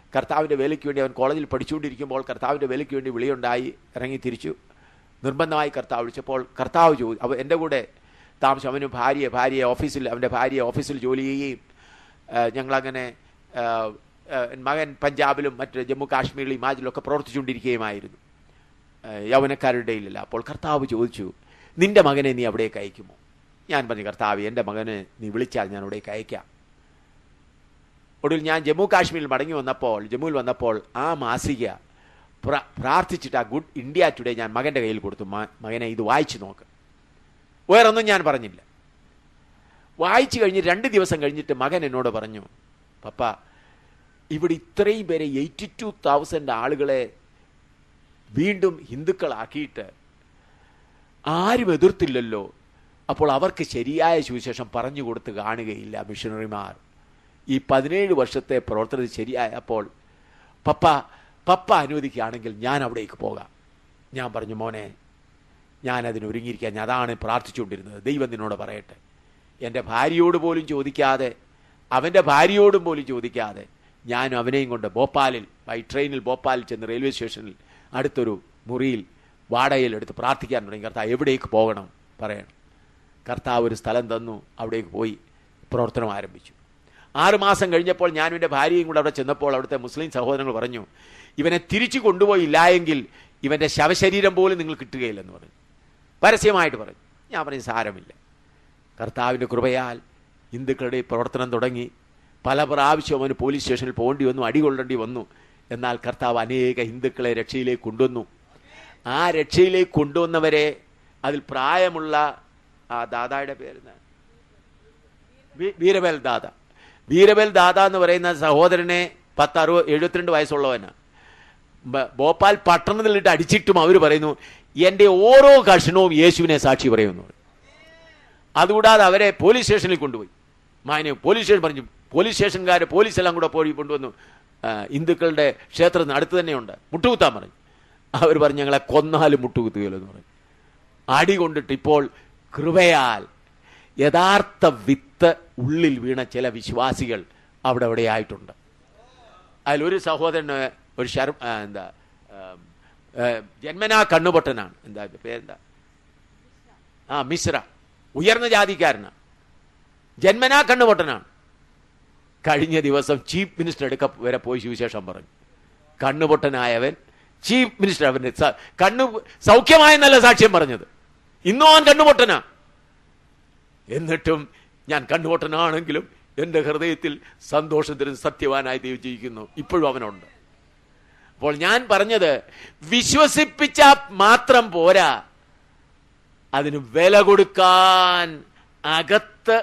കർത്താവിൻ്റെ വേലയ്ക്ക് വേണ്ടി അവൻ കോളേജിൽ പഠിച്ചുകൊണ്ടിരിക്കുമ്പോൾ കർത്താവിൻ്റെ വേലയ്ക്ക് വേണ്ടി വിളിയുണ്ടായി ഇറങ്ങി തിരിച്ചു നിർബന്ധമായി കർത്താവ് വിളിച്ചപ്പോൾ കർത്താവ് ചോദിച്ചു അവ എൻ്റെ കൂടെ താമസം അവന് ഭാര്യയെ ഭാര്യയെ ഓഫീസിൽ അവൻ്റെ ഭാര്യയെ ഓഫീസിൽ ജോലി ചെയ്യുകയും ആ, ഞങ്ങളങ്ങനെ ആ, ആ, മകൻ പഞ്ചാബിലും മറ്റ് ജമ്മു കാശ്മീരിലും ഹിമാചലിലും ഒക്കെ പ്രവർത്തിച്ചുകൊണ്ടിരിക്കുകയുമായിരുന്നു ആ, യൗവനക്കാരുടെ ഇടയിലല്ല അപ്പോൾ കർത്താവ് ചോദിച്ചു നിന്റെ മകനെ നീ അവിടേക്ക് അയക്കുമോ ഞാൻ പറഞ്ഞു കർത്താവ് എൻ്റെ മകനെ നീ വിളിച്ചാൽ ഞാൻ അവിടേക്ക് അയക്കാം ഒടുവിൽ ഞാൻ ജമ്മു കാശ്മീരിൽ മടങ്ങി വന്നപ്പോൾ ജമ്മുവിൽ വന്നപ്പോൾ ആ മാസിക പ്ര- പ്രാർത്ഥിച്ചിട്ട് ആ ഗുഡ് ഇന്ത്യ ടുഡേ ഞാൻ മകൻ്റെ കയ്യിൽ കൊടുത്തു "മ- മകനെ ഇത് വായിച്ചു നോക്ക് വേറൊന്നും ഞാൻ പറഞ്ഞില്ല വായിച്ചു കഴിഞ്ഞ് രണ്ട് ദിവസം കഴിഞ്ഞിട്ട് മകൻ എന്നോട് പറഞ്ഞു പപ്പ ഇവിടെ ഇത്രയും പേരെ എയ്റ്റി ടു തൗസൻഡ് ആളുകളെ വീണ്ടും ഹിന്ദുക്കളാക്കിയിട്ട് ആരും എതിർത്തില്ലല്ലോ അപ്പോൾ അവർക്ക് ശരിയായ സുവിശേഷം പറഞ്ഞു കൊടുത്ത് കാണുകയില്ല മിഷണറിമാർ ഈ പതിനേഴ് വർഷത്തെ പ്രവർത്തനത്തിൽ ശരിയായപ്പോൾ പപ്പ പപ്പ അനുവദിക്കുകയാണെങ്കിൽ ഞാൻ അവിടേക്ക് പോകാം ഞാൻ പറഞ്ഞു മോനെ ഞാൻ അതിന് ഒരുങ്ങിയിരിക്കാൻ ഞാൻ അതാണ് പ്രാർത്ഥിച്ചുകൊണ്ടിരുന്നത് ദൈവം നിന്നോട് പറയട്ടെ എൻ്റെ ഭാര്യയോട് പോലും ചോദിക്കാതെ അവൻ്റെ ഭാര്യയോടും പോലും ചോദിക്കാതെ ഞാൻ അവനെയും കൊണ്ട് ഭോപ്പാലിൽ ബൈ ട്രെയിനിൽ ഭോപ്പാലിൽ ചെന്ന് റെയിൽവേ സ്റ്റേഷനിൽ അടുത്തൊരു മുറിയിൽ വാടകയിൽ എടുത്ത് പ്രാർത്ഥിക്കാൻ തുടങ്ങി കർത്താവ് എവിടേക്ക് പോകണം പറയണം കർത്താവ് ഒരു സ്ഥലം തന്നു അവിടേക്ക് പോയി പ്രവർത്തനം ആരംഭിച്ചു ആറ് മാസം കഴിഞ്ഞപ്പോൾ ഞാനും എൻ്റെ ഭാര്യയും കൂടെ അവിടെ ചെന്നപ്പോൾ അവിടുത്തെ മുസ്ലിം സഹോദരങ്ങൾ പറഞ്ഞു ഇവനെ തിരിച്ചു കൊണ്ടുപോയില്ല എങ്കിൽ ഇവൻ്റെ ശവശരീരം പോലും നിങ്ങൾ കിട്ടുകയില്ലെന്ന് പറഞ്ഞു പരസ്യമായിട്ട് പറഞ്ഞു ഞാൻ പറഞ്ഞു സാരമില്ല കർത്താവിൻ്റെ കൃപയാൽ ഹിന്ദുക്കളുടെ പ്രവർത്തനം തുടങ്ങി പല പ്രാവശ്യവും അവന് പോലീസ് സ്റ്റേഷനിൽ പോകേണ്ടി വന്നു അടികൊള്ളേണ്ടി വന്നു എന്നാൽ കർത്താവ് അനേക ഹിന്ദുക്കളെ രക്ഷയിലേക്ക് കൊണ്ടുവന്നു ആ രക്ഷയിലേക്ക് കൊണ്ടുവന്നവരെ അതിൽ പ്രായമുള്ള ആ ദാദായുടെ പേരുന്ന വീരബൽ ദാദ വീരബൽ ദാദ എന്ന് പറയുന്ന സഹോദരനെ പത്ത് അറുപത് എഴുപത്തിരണ്ട് വയസ്സുള്ളവനാണ് ബ- ഭോപ്പാൽ പട്ടണത്തിലിട്ട് അടിച്ചിട്ടും അവർ പറയുന്നു എൻ്റെ ഓരോ കഷണവും യേശുവിനെ സാക്ഷി പറയുന്നു അതുകൂടാതെ അവരെ പോലീസ് സ്റ്റേഷനിൽ കൊണ്ടുപോയി മാന്യ പോലീസ് സ്റ്റേഷൻ പറഞ്ഞു പോലീസ് സ്റ്റേഷൻകാർ പോലീസ് എല്ലാം കൂടെ പോയി കൊണ്ടുവന്നു ആ, ഹിന്ദുക്കളുടെ ക്ഷേത്രത്തിന് അടുത്ത് തന്നെയുണ്ട് മുട്ടുകുത്താൻ പറഞ്ഞു അവർ പറഞ്ഞു ഞങ്ങളെ കൊന്നാലും മുട്ടുകുത്തുകയില്ലെന്ന് പറഞ്ഞു അടി കൊണ്ടിട്ട് ഇപ്പോൾ കൃപയാൽ യഥാർത്ഥ വിത്ത് ഉള്ളിൽ വീണ ചില വിശ്വാസികൾ അവിടെ അവിടെ ആയിട്ടുണ്ട് അതിലൊരു സഹോദരന് ഒരു ശർ ആ, എന്താ ആ, ആ, ജന്മനാ കണ്ണുപൊട്ടനാണ് എന്താ അതിന്റെ പേരെന്താ ആ മിശ്ര ഉയർന്ന ജാതിക്കാരനാണ് ജന്മനാ കണ്ണുപൊട്ടനാണ് കഴിഞ്ഞ ദിവസം ചീഫ് മിനിസ്റ്റർ എടുക്ക വരെ പോയി സുവിശേഷം പറഞ്ഞു കണ്ണുപൊട്ടനായവൻ ചീഫ് മിനിസ്റ്റർ അവന്റെ സ- കണ്ണു സൗഖ്യമായ നല്ല സാക്ഷ്യം പറഞ്ഞത് ഇന്നും അവൻ കണ്ണുപൊട്ടനാ എന്നിട്ടും ഞാൻ കണ്ണുപൊട്ടനാണെങ്കിലും എൻ്റെ ഹൃദയത്തിൽ സന്തോഷത്തിനും സത്യവാനായി ദൈവം ജീവിക്കുന്നു ഇപ്പോഴും അവനുണ്ട് അപ്പോൾ ഞാൻ പറഞ്ഞത് വിശ്വസിപ്പിച്ച മാത്രം പോരാ അതിന് വില കൊടുക്കാൻ അകത്ത്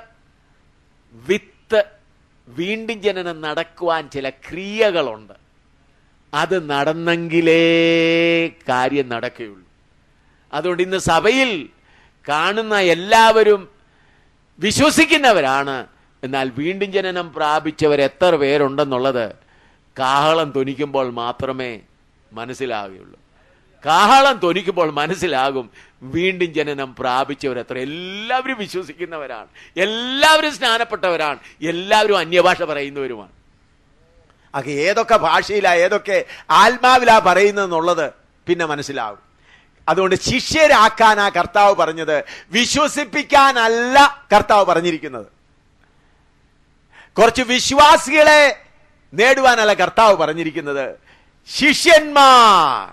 വിത്ത് വീണ്ടും ജനനം നടക്കുവാൻ ചില ക്രിയകളുണ്ട് അത് നടന്നെങ്കിലേ കാര്യം നടക്കുകയുള്ളൂ അതുകൊണ്ട് ഇന്ന് സഭയിൽ കാണുന്ന എല്ലാവരും വിശ്വസിക്കുന്നവരാണ് എന്നാൽ വീണ്ടും ജനനം പ്രാപിച്ചവർ എത്ര പേരുണ്ടെന്നുള്ളത് കാഹളം തൊനിക്കുമ്പോൾ മാത്രമേ മനസ്സിലാകുകയുള്ളൂ കാഹളം തൊനിക്കുമ്പോൾ മനസ്സിലാകും വീണ്ടും ജനനം പ്രാപിച്ചവർ എത്ര എല്ലാവരും വിശ്വസിക്കുന്നവരാണ് എല്ലാവരും സ്നാനപ്പെട്ടവരാണ് എല്ലാവരും അന്യഭാഷ പറയുന്നവരുമാണ് അത് ഏതൊക്കെ ഭാഷയിലാ ഏതൊക്കെ ആത്മാവിലാ പറയുന്നതെന്നുള്ളത് പിന്നെ മനസ്സിലാവും അതുകൊണ്ട് ശിഷ്യരാക്കാനാ കർത്താവ് പറഞ്ഞത് വിശ്വസിപ്പിക്കാനല്ല കർത്താവ് പറഞ്ഞിരിക്കുന്നത് കുറച്ച് വിശ്വാസികളെ നേടുവാനല്ല കർത്താവ് പറഞ്ഞിരിക്കുന്നത് ശിഷ്യന്മാർ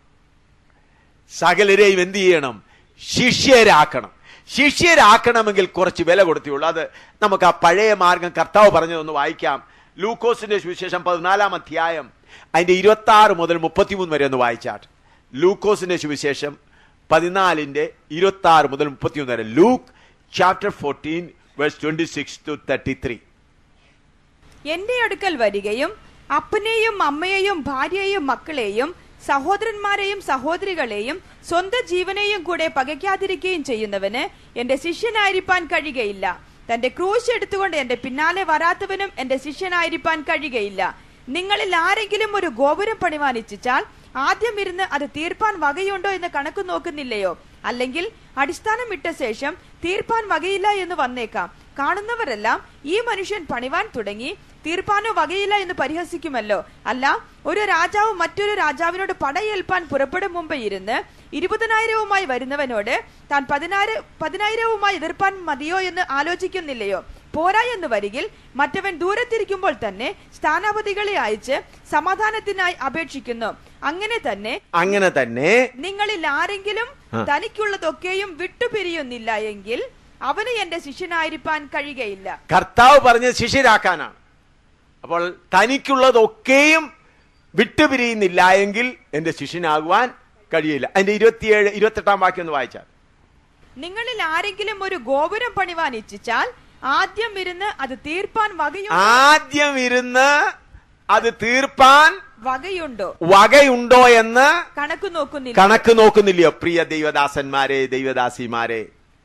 സകലരെയും എന്ത് ചെയ്യണം ശിഷ്യരാക്കണം ശിഷ്യരാക്കണമെങ്കിൽ കുറച്ച് വില കൊടുത്തുള്ളൂ അത് നമുക്ക് ആ പഴയ മാർഗം കർത്താവ് പറഞ്ഞതൊന്ന് വായിക്കാം ലൂക്കോസിന്റെ സുവിശേഷം പതിനാലാം അധ്യായം അതിന്റെ ഇരുപത്തി ആറ് മുതൽ മുപ്പത്തിമൂന്ന് വരെ ഒന്ന് വായിച്ചാട്ട് ലൂക്കോസിന്റെ സുവിശേഷം പതിനാലിന്റെ ഇരുപത്തി ആറ് മുതൽ മുപ്പത്തിമൂന്ന് വരെ Luke chapter fourteen verse twenty six to thirty three എന്റെ അടുക്കൽ വരികയും അപ്പനെയും അമ്മയെയും ഭാര്യയെയും മക്കളെയും സഹോദരന്മാരെയും സഹോദരികളെയും സ്വന്തം ജീവനെയും കൂടെ പകയ്ക്കാതിരിക്കുകയും ചെയ്യുന്നവന് എന്റെ ശിഷ്യനായിരിക്കാൻ കഴിയുകയില്ല തന്റെ ക്രൂശ് എടുത്തുകൊണ്ട് എന്റെ പിന്നാലെ വരാത്തവനും എന്റെ ശിഷ്യനായിരിക്കാൻ കഴിയുകയില്ല നിങ്ങളിൽ ആരെങ്കിലും ഒരു ഗോപുരം പണിവാൻ ഇച്ഛിച്ചാൽ ആദ്യം ഇരുന്ന് അത് തീർപ്പാൻ വകയുണ്ടോ എന്ന് കണക്ക് നോക്കുന്നില്ലയോ അല്ലെങ്കിൽ അടിസ്ഥാനം ഇട്ട ശേഷം തീർപ്പാൻ വകയില്ല എന്ന് വന്നേക്കാം കാണുന്നവരെല്ലാം ഈ മനുഷ്യൻ പണിവാൻ തുടങ്ങി തീർപ്പാനോ വകയില്ല എന്ന് പരിഹസിക്കുമല്ലോ അല്ല ഒരു രാജാവ് മറ്റൊരു രാജാവിനോട് പടയേൽപ്പാൻ പുറപ്പെടും മുമ്പ് ഇരുന്ന് ഇരുപതിനായിരവുമായി വരുന്നവനോട് താൻ പതിനായിര പതിനായിരവുമായി എതിർപ്പാൻ മതിയോ എന്ന് ആലോചിക്കുന്നില്ലയോ പോരാ എന്ന് വരികിൽ മറ്റവൻ ദൂരത്തിരിക്കുമ്പോൾ തന്നെ സ്ഥാനാപതികളെ അയച്ച് സമാധാനത്തിനായി അപേക്ഷിക്കുന്നു അങ്ങനെ തന്നെ അങ്ങനെ തന്നെ നിങ്ങളിൽ ആരെങ്കിലും ആ. തനിക്കുള്ളതൊക്കെയും വിട്ടുപിരിയുന്നില്ല എങ്കിൽ അവന് എന്റെ ശിഷ്യനായിരിക്കാൻ കഴിയുകയില്ല കർത്താവ് പറഞ്ഞത് ശിഷ്യരാക്കാനാണ് അപ്പോൾ തനിക്കുള്ളതൊക്കെയും വിട്ടുപിരിയുന്നില്ല എങ്കിൽ എന്റെ ശിഷ്യനാകുവാൻ കഴിയില്ല അതിന്റെ ഇരുപത്തിയേഴ് ഇരുപത്തെട്ടാം വാക്യം ഒന്ന് വായിച്ചാൽ നിങ്ങളിൽ ആരെങ്കിലും ഒരു ഗോപുരം പണിവാൻ ഇച്ഛിച്ചാൽ ആദ്യം ഇരുന്ന് അത് തീർപ്പാൻ വകയോ ആദ്യം ഇരുന്ന് അത് തീർപ്പാൻ വകയുണ്ടോ വകയുണ്ടോ എന്ന് കണക്ക് നോക്കുന്നില്ല കണക്ക് നോക്കുന്നില്ലയോ പ്രിയ ദൈവദാസന്മാരെ ദൈവദാസിമാരെ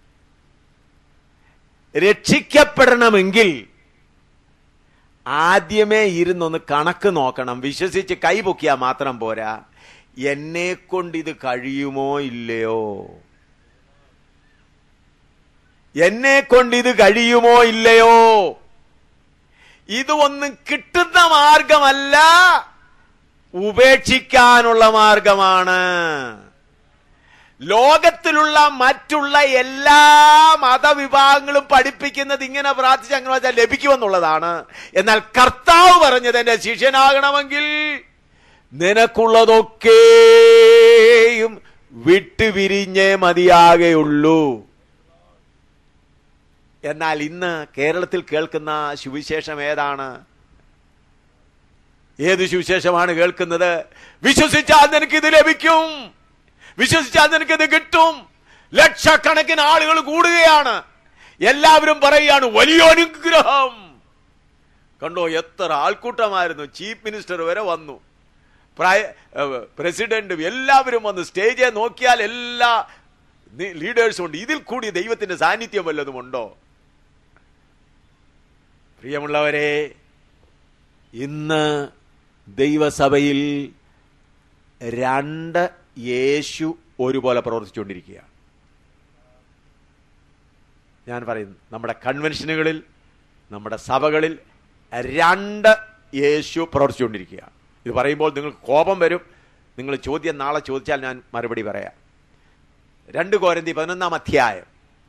രക്ഷിക്കപ്പെടണമെങ്കിൽ ആദ്യമേ ഇരുന്നൊന്ന് കണക്ക് നോക്കണം വിശ്വസിച്ച് കൈപൊക്കിയാൽ മാത്രം പോരാ എന്നെ കൊണ്ട് ഇത് കഴിയുമോ ഇല്ലയോ എന്നെ കൊണ്ട് ഇത് കഴിയുമോ ഇല്ലയോ ഇത് ഒന്നും കിട്ടുന്ന മാർഗമല്ല ഉപേക്ഷിക്കാനുള്ള മാർഗമാണ് ലോകത്തിലുള്ള മറ്റുള്ള എല്ലാ മതവിഭാഗങ്ങളും പഠിപ്പിക്കുന്നത് ഇങ്ങനെ പ്രാർത്ഥിച്ച് അങ്ങനെ വെച്ചാൽ ലഭിക്കുമെന്നുള്ളതാണ് എന്നാൽ കർത്താവ് പറഞ്ഞത് എന്റെ ശിഷ്യനാകണമെങ്കിൽ നിനക്കുള്ളതൊക്കെയും വിട്ടുപിരിഞ്ഞേ മതിയാകെയുള്ളൂ എന്നാൽ ഇന്ന് കേരളത്തിൽ കേൾക്കുന്ന സുവിശേഷം ഏതാണ് ഏത് സുവിശേഷമാണ് കേൾക്കുന്നത് വിശ്വസിച്ചാൽ നിനക്ക് ഇത് ലഭിക്കും വിശ്വസിച്ചാൽ നിനക്ക് ഇത് കിട്ടും ലക്ഷക്കണക്കിന് ആളുകൾ കൂടുകയാണ് എല്ലാവരും പറയുകയാണ് വലിയ അനുഗ്രഹം കണ്ടോ എത്ര ആൾക്കൂട്ടമായിരുന്നു ചീഫ് മിനിസ്റ്റർ വരെ വന്നു പ്രായ ഏഹ് പ്രസിഡന്റും എല്ലാവരും വന്ന് സ്റ്റേജെ നോക്കിയാൽ എല്ലാ നി- ലീഡേഴ്സും ഉണ്ട് ഇതിൽ കൂടി ദൈവത്തിന്റെ സാന്നിധ്യം വല്ലതും ഉണ്ടോ പ്രിയമുള്ളവരെ ഇന്ന് ദൈവസഭയിൽ രണ്ട് യേശു ഒരുപോലെ പ്രവർത്തിച്ചുകൊണ്ടിരിക്കുകയാണ് ഞാൻ പറയുന്നു നമ്മുടെ കൺവെൻഷനുകളിൽ നമ്മുടെ സഭകളിൽ രണ്ട് യേശു പ്രവർത്തിച്ചുകൊണ്ടിരിക്കുകയാണ് ഇത് പറയുമ്പോൾ നിങ്ങൾക്ക് കോപം വരും നിങ്ങൾ ചോദ്യം നാളെ ചോദിച്ചാൽ ഞാൻ മറുപടി പറയാം രണ്ട് കോരന്തി പതിനൊന്നാം അധ്യായം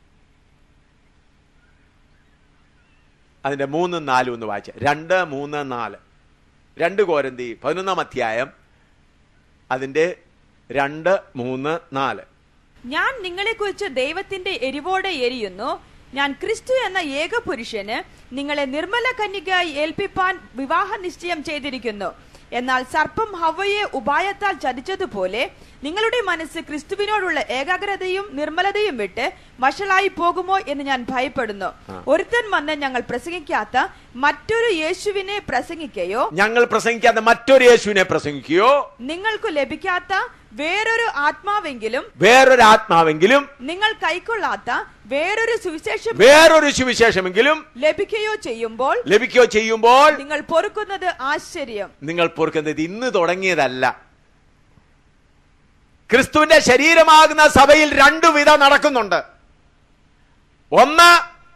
അതിന്റെ മൂന്നും നാലും ഒന്ന് വായിച്ച രണ്ട് മൂന്ന് നാല് രണ്ട് കോരന്തി പതിനൊന്നാം അധ്യായം അതിന്റെ രണ്ട് മൂന്ന് നാല് ഞാൻ നിങ്ങളെക്കുറിച്ച് ദൈവത്തിന്റെ എരിവോടെ എരിയുന്നു ഞാൻ ക്രിസ്തു എന്ന ഏക പുരുഷന് നിങ്ങളെ നിർമ്മല കന്യകയായി ഏൽപ്പിപ്പാൻ വിവാഹ നിശ്ചയം ചെയ്തിരിക്കുന്നു എന്നാൽ സർപ്പം ഹവയെ ഉപായത്താൽ ചതിച്ചതുപോലെ നിങ്ങളുടെ മനസ്സ് ക്രിസ്തുവിനോടുള്ള ഏകാഗ്രതയും നിർമ്മലതയും വിട്ട് വഷളായി പോകുമോ എന്ന് ഞാൻ ഭയപ്പെടുന്നു ഒരുത്തൻ വന്ന് ഞങ്ങൾ പ്രസംഗിക്കാത്ത മറ്റൊരു യേശുവിനെ പ്രസംഗിക്കയോ ഞങ്ങൾ പ്രസംഗിക്കാത്ത മറ്റൊരു യേശുവിനെ പ്രസംഗിക്കുകയോ നിങ്ങൾക്ക് ലഭിക്കാത്ത വേറൊരു ആത്മാവെങ്കിലും വേറൊരു ആത്മാവെങ്കിലും നിങ്ങൾ കൈക്കൊള്ളാത്ത വേറൊരു സുവിശേഷം വേറൊരു സുവിശേഷമെങ്കിലും ലഭിക്കുകയോ ചെയ്യുമ്പോൾ ലഭിക്കുകയോ ചെയ്യുമ്പോൾ നിങ്ങൾ പൊറുക്കുന്നത് ആശ്ചര്യം നിങ്ങൾ പൊറുക്കുന്നത് ഇന്ന് തുടങ്ങിയതല്ല ക്രിസ്തുവിന്റെ ശരീരമാകുന്ന സഭയിൽ രണ്ടു വിധം നടക്കുന്നുണ്ട് ഒന്ന്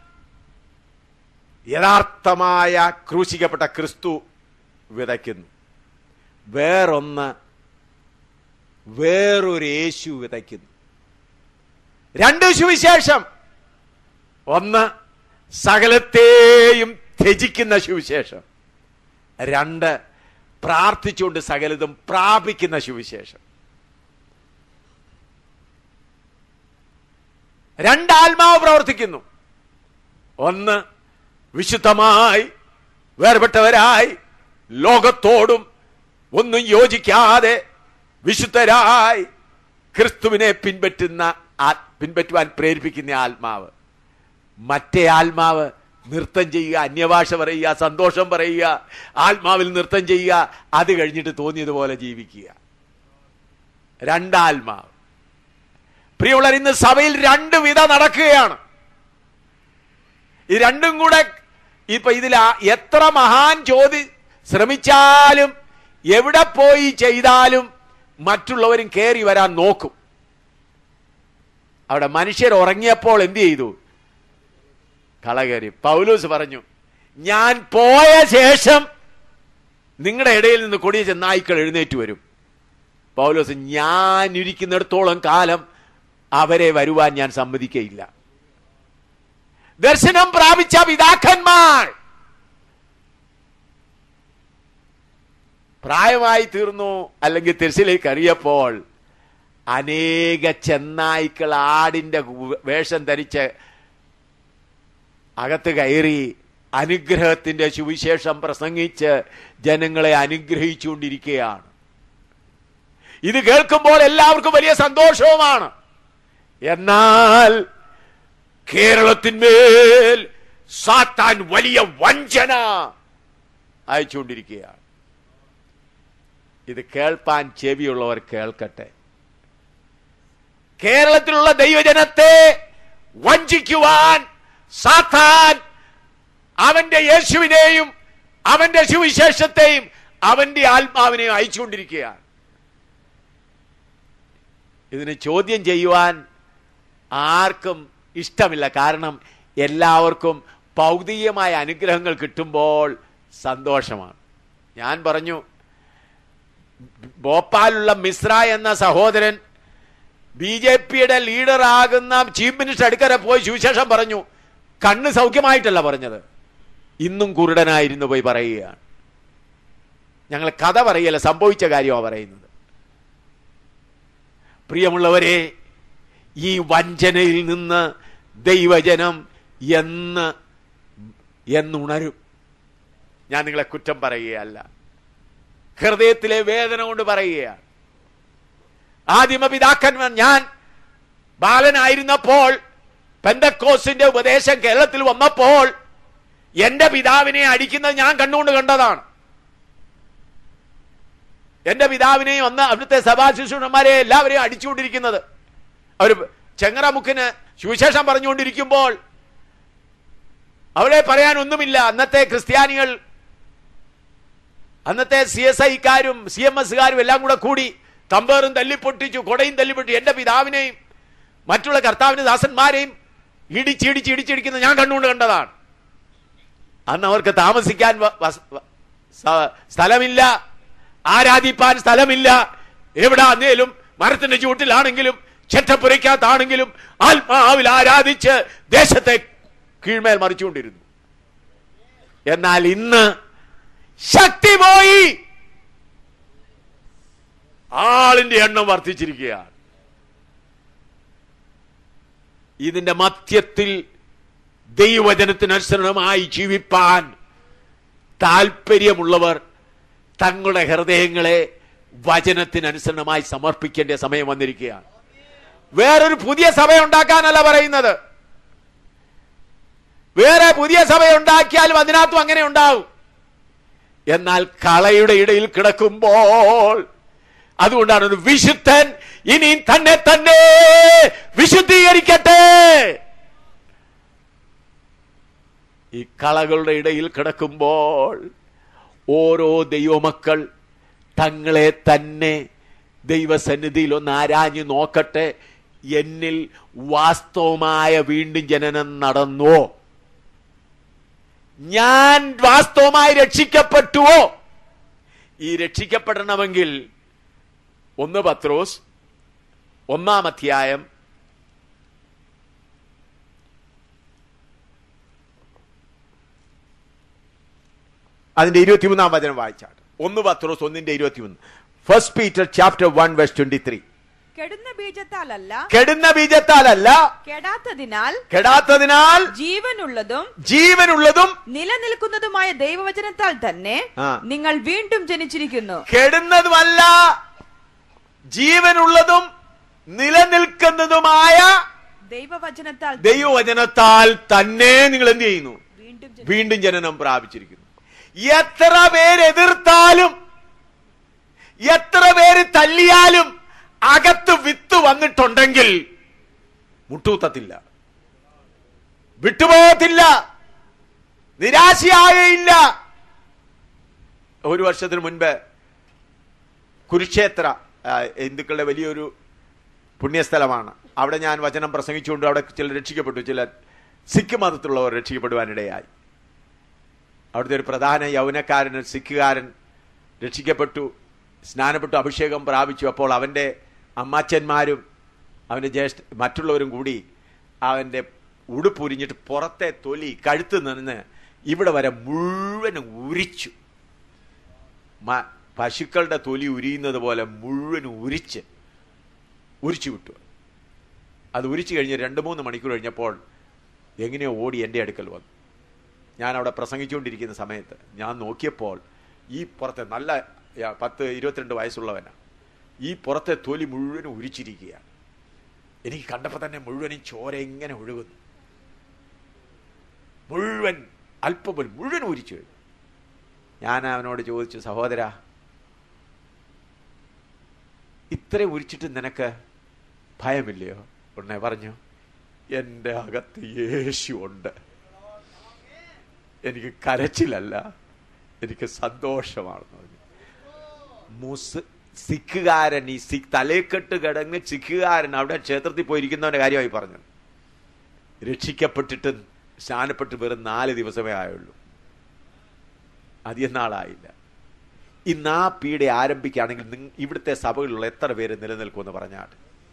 യഥാർത്ഥമായ ക്രൂശിക്കപ്പെട്ട ക്രിസ്തു വിതയ്ക്കുന്നു വേറൊന്ന് വേറൊരു യേശു വിതയ്ക്കുന്നു രണ്ട് സുവിശേഷം ഒന്ന് സകലത്തെയും ത്യജിക്കുന്ന സുവിശേഷം രണ്ട് പ്രാർത്ഥിച്ചുകൊണ്ട് സകലതും പ്രാപിക്കുന്ന സുവിശേഷം രണ്ടാത്മാവ് പ്രവർത്തിക്കുന്നു ഒന്ന് വിശുദ്ധമായി വേർപെട്ടവരായി ലോകത്തോടും ഒന്നും യോജിക്കാതെ വിശുദ്ധരായി ക്രിസ്തുവിനെ പിൻപറ്റുന്ന ആ- പിൻപറ്റുവാൻ പ്രേരിപ്പിക്കുന്ന ആത്മാവ് മറ്റേ ആത്മാവ് നൃത്തം ചെയ്യുക അന്യഭാഷ പറയുക സന്തോഷം പറയുക ആത്മാവിൽ നൃത്തം ചെയ്യുക അത് കഴിഞ്ഞിട്ട് തോന്നിയതുപോലെ ജീവിക്കുക രണ്ടാത്മാവ് പ്രിയമുള്ളവർ ഇന്ന് സഭയിൽ രണ്ട് വിധ നടക്കുകയാണ് ഈ രണ്ടും കൂടെ ഇപ്പൊ ഇതിൽ ആ- എത്ര മഹാൻ ചോദി ശ്രമിച്ചാലും എവിടെ പോയി ചെയ്താലും മറ്റുള്ളവരും കയറി വരാൻ നോക്കും അവിടെ മനുഷ്യർ ഉറങ്ങിയപ്പോൾ എന്ത് ചെയ്തു കള കയറി പൗലൂസ് പറഞ്ഞു ഞാൻ പോയ ശേഷം നിങ്ങളുടെ ഇടയിൽ നിന്ന് കൊടിയ ചെന്നായ്ക്കൾ എഴുന്നേറ്റ് വരും പൗലോസ് ഞാൻ ഇരിക്കുന്നിടത്തോളം കാലം അവരെ വരുവാൻ ഞാൻ സമ്മതിക്കയില്ല ദർശനം പ്രാപിച്ച പിതാക്കന്മാർ പ്രായമായി തീർന്നു അല്ലെങ്കിൽ തിരിച്ചിലേക്ക് അറിയപ്പോൾ അനേക ചെന്നായ്ക്കൾ ആടിന്റെ ഗു- വേഷം ധരിച്ച് അകത്ത് കയറി അനുഗ്രഹത്തിന്റെ സുവിശേഷം പ്രസംഗിച്ച് ജനങ്ങളെ അനുഗ്രഹിച്ചുകൊണ്ടിരിക്കുകയാണ് ഇത് കേൾക്കുമ്പോൾ എല്ലാവർക്കും വലിയ സന്തോഷവുമാണ് എന്നാൽ കേരളത്തിന്മേൽ സാത്താൻ വലിയ വഞ്ചന അയച്ചുകൊണ്ടിരിക്കുകയാണ് ഇത് കേൾപ്പാൻ ചെവിയുള്ളവർ കേൾക്കട്ടെ കേരളത്തിലുള്ള ദൈവജനത്തെ വഞ്ചിക്കുവാൻ സാത്താൻ അവന്റെ യേശുവിനെയും അവന്റെ സുവിശേഷത്തെയും അവന്റെ ആത്മാവിനെയും അയച്ചുകൊണ്ടിരിക്കുകയാണ് ഇതിന് ചോദ്യം ചെയ്യുവാൻ ആർക്കും ഇഷ്ടമില്ല കാരണം എല്ലാവർക്കും ഭൗതികമായ അനുഗ്രഹങ്ങൾ കിട്ടുമ്പോൾ സന്തോഷമാണ് ഞാൻ പറഞ്ഞു ഭോപ്പാലുള്ള മിശ്ര എന്ന സഹോദരൻ ബി ജെ പിയുടെ ലീഡറാകുന്ന ചീഫ് മിനിസ്റ്റർ അടുക്കര പോയി സുവിശേഷം പറഞ്ഞു കണ്ണ് സൗഖ്യമായിട്ടല്ല പറഞ്ഞത് ഇന്നും കുരുടനായിരുന്നു പോയി പറയുകയാണ് ഞങ്ങൾ കഥ പറയല്ല സംഭവിച്ച കാര്യമാണ് പറയുന്നത് പ്രിയമുള്ളവരെ ഈ വഞ്ചനയിൽ നിന്ന് ദൈവജനം എന്ന് എന്നുണരും ഞാൻ നിങ്ങളെ കുറ്റം പറയുകയല്ല ഹൃദയത്തിലെ വേദന കൊണ്ട് പറയുകയാണ് ആദിമപിതാക്കന്മാർ ഞാൻ ബാലനായിരുന്നപ്പോൾ പെന്തക്കോസിന്റെ ഉപദേശം കേരളത്തിൽ വന്നപ്പോൾ എന്റെ പിതാവിനെ അടിക്കുന്നത് ഞാൻ കണ്ണുകൊണ്ട് കണ്ടതാണ് എന്റെ പിതാവിനെയും അന്ന് അവിടുത്തെ സഭാശിശുഷന്മാരെ എല്ലാവരെയും അടിച്ചുകൊണ്ടിരിക്കുന്നത് അവർ ചെങ്ങറമുക്കിന് സുവിശേഷം പറഞ്ഞുകൊണ്ടിരിക്കുമ്പോൾ അവിടെ പറയാൻ ഒന്നുമില്ല അന്നത്തെ ക്രിസ്ത്യാനികൾ അന്നത്തെ സി എസ് ഐക്കാരും സി എം എസ്കാരും എല്ലാം കൂടെ കൂടി തമ്പേറും തല്ലിപ്പൊട്ടിച്ചു കൊടയും തല്ലിപ്പൊട്ടി എന്റെ പിതാവിനെയും മറ്റുള്ള കർത്താവിന്റെ ദാസന്മാരെയും ഇടിച്ചിടിച്ച് ഇടിച്ചിടിക്കുന്നത് ഞാൻ കണ്ടുകൊണ്ട് കണ്ടതാണ് അന്ന് അവർക്ക് താമസിക്കാൻ വ- വസ്- വ- സ- സ്ഥലമില്ല ആരാധിപ്പാൻ സ്ഥലമില്ല എവിടെ ആന്നേലും മരത്തിന്റെ ചൂട്ടിലാണെങ്കിലും ചെറ്റപ്പുരയ്ക്കകത്താണെങ്കിലും ആത്മാവിൽ ആരാധിച്ച് ദേശത്തെ കീഴ്മേൽ മറിച്ചുകൊണ്ടിരുന്നു എന്നാൽ ഇന്ന് ശക്തി പോയി ആളിന്റെ എണ്ണം വർദ്ധിച്ചിരിക്കുകയാണ് ഇതിന്റെ മധ്യത്തിൽ ദൈവവചനത്തിനനുസരണമായി ജീവിപ്പാൻ താല്പര്യമുള്ളവർ തങ്ങളുടെ ഹൃദയങ്ങളെ വചനത്തിനനുസരണമായി സമർപ്പിക്കേണ്ട സമയം വന്നിരിക്കുകയാണ് വേറൊരു പുതിയ സഭ ഉണ്ടാക്കാനല്ല പറയുന്നത് വേറെ പുതിയ സഭ ഉണ്ടാക്കിയാലും അതിനകത്തും അങ്ങനെ ഉണ്ടാവും എന്നാൽ കളയുടെ ഇടയിൽ കിടക്കുമ്പോൾ അതുകൊണ്ടാണ് ഒരു വിശുദ്ധൻ ഇനി തന്നെ തന്നെ വിശുദ്ധീകരിക്കട്ടെ ഈ കളകളുടെ ഇടയിൽ കിടക്കുമ്പോൾ ഓരോ ദൈവമക്കൾ തങ്ങളെ തന്നെ ദൈവസന്നിധിയിൽ ഒന്ന് ആരാഞ്ഞു നോക്കട്ടെ എന്നിൽ വാസ്തവമായ വീണ്ടും ജനനം നടന്നുവോ ഞാൻ വാസ്തവമായി രക്ഷിക്കപ്പെട്ടുവോ ഈ രക്ഷിക്കപ്പെടണമെങ്കിൽ ഒന്ന് പത്രോസ് ഒന്നാം അധ്യായം അതിന്റെ ഇരുപത്തിമൂന്നാം വചനം വായിച്ചാട്ട് ഒന്ന് പത്രോസ് ഒന്നിന്റെ ഇരുപത്തിമൂന്ന് first Peter chapter one verse twenty three കെടുന്ന ബീജത്താലല്ല കെടുന്ന ബീജത്താലല്ല കെടാത്തതിനാൽ കെടാത്തതിനാൽ ജീവനുള്ളതും ജീവനുള്ളതും നിലനിൽക്കുന്നതുമായ ദൈവവചനത്താൽ തന്നെ ആ. നിങ്ങൾ വീണ്ടും ജനിച്ചിരിക്കുന്നു കെടുന്നതുമല്ല ജീവനുള്ളതും നിലനിൽക്കുന്നതുമായ ദൈവവചനത്താൽ ദൈവവചനത്താൽ തന്നെ നിങ്ങൾ എന്ത് ചെയ്യുന്നു വീണ്ടും ജനി- വീണ്ടും ജനനം പ്രാപിച്ചിരിക്കുന്നു എത്ര പേര് എതിർത്താലും എത്ര പേര് തല്ലിയാലും അകത്ത് വിത്ത് വന്നിട്ടുണ്ടെങ്കിൽ മുട്ടൂത്തത്തില്ല വിട്ടുപോകത്തില്ല നിരാശയാകയില്ല ഒരു വർഷത്തിന് മുൻപ് കുരുക്ഷേത്ര ആ, ഹിന്ദുക്കളുടെ വലിയൊരു പുണ്യസ്ഥലമാണ് അവിടെ ഞാൻ വചനം പ്രസംഗിച്ചുകൊണ്ട് അവിടെ ചിലർ രക്ഷിക്കപ്പെട്ടു ചിലർ സിഖ് മതത്തിലുള്ളവർ രക്ഷിക്കപ്പെടുവാനിടയായി അവിടുത്തെ ഒരു പ്രധാന യൗവനക്കാരൻ ഒരു സിഖുകാരൻ രക്ഷിക്കപ്പെട്ടു സ്നാനപ്പെട്ടു അഭിഷേകം പ്രാപിച്ചു അപ്പോൾ അവൻ്റെ അമ്മാച്ചന്മാരും അവൻ്റെ ജ്യേഷ്ഠ മറ്റുള്ളവരും കൂടി അവൻ്റെ ഉടുപ്പ് ഉരിഞ്ഞിട്ട് പുറത്തെ തൊലി കഴുത്ത് നിന്ന് ഇവിടെ വരെ മുഴുവനും ഉരിച്ചു മ- പശുക്കളുടെ തൊലി ഉരിയുന്നത് പോലെ മുഴുവനും ഉരിച്ച് ഉരിച്ചു വിട്ടു അത് ഉരിച്ചു കഴിഞ്ഞ് രണ്ട് മൂന്ന് മണിക്കൂർ കഴിഞ്ഞപ്പോൾ എങ്ങനെയോ ഓടി എൻ്റെ അടുക്കൽ വന്നു ഞാൻ അവിടെ പ്രസംഗിച്ചുകൊണ്ടിരിക്കുന്ന സമയത്ത് ഞാൻ നോക്കിയപ്പോൾ ഈ പുറത്തെ നല്ല യാ, പത്ത് ഇരുപത്തിരണ്ട് വയസ്സുള്ളവനാണ് ഈ പുറത്തെ തൊലി മുഴുവനും ഉരിച്ചിരിക്കുകയാണ് എനിക്ക് കണ്ടപ്പോൾ തന്നെ മുഴുവനും ചോര ഇങ്ങനെ ഒഴുകുന്നു മുഴുവൻ അല്പം പോലും മുഴുവൻ ഉരിച്ചു കഴിഞ്ഞു ഞാൻ അവനോട് ചോദിച്ചു സഹോദര ഇത്ര ഉരിച്ചിട്ട് നിനക്ക് ഭയമില്ലയോ ഉടനെ പറഞ്ഞു എൻ്റെ അകത്ത് യേശു ഉണ്ട് എനിക്ക് കരച്ചിലല്ല എനിക്ക് സന്തോഷമാണെന്ന് പറഞ്ഞു മുസ് സിഖുകാരൻ ഈ സിഖ് തലേക്കെട്ട് കിടങ്ങ് സിഖുകാരൻ അവിടെ ക്ഷേത്രത്തിൽ പോയിരിക്കുന്നവന്റെ കാര്യമായി പറഞ്ഞു രക്ഷിക്കപ്പെട്ടിട്ട് സ്നാനപ്പെട്ട് വെറും നാല് ദിവസമേ ആയുള്ളൂ അധികം നാളായില്ല ഇന്ന് ആ പീഡ ആരംഭിക്കുകയാണെങ്കിൽ നിങ്ങ- ഇവിടുത്തെ സഭകളിലുള്ള എത്ര പേര് നിലനിൽക്കുമെന്ന് പറഞ്ഞാൽ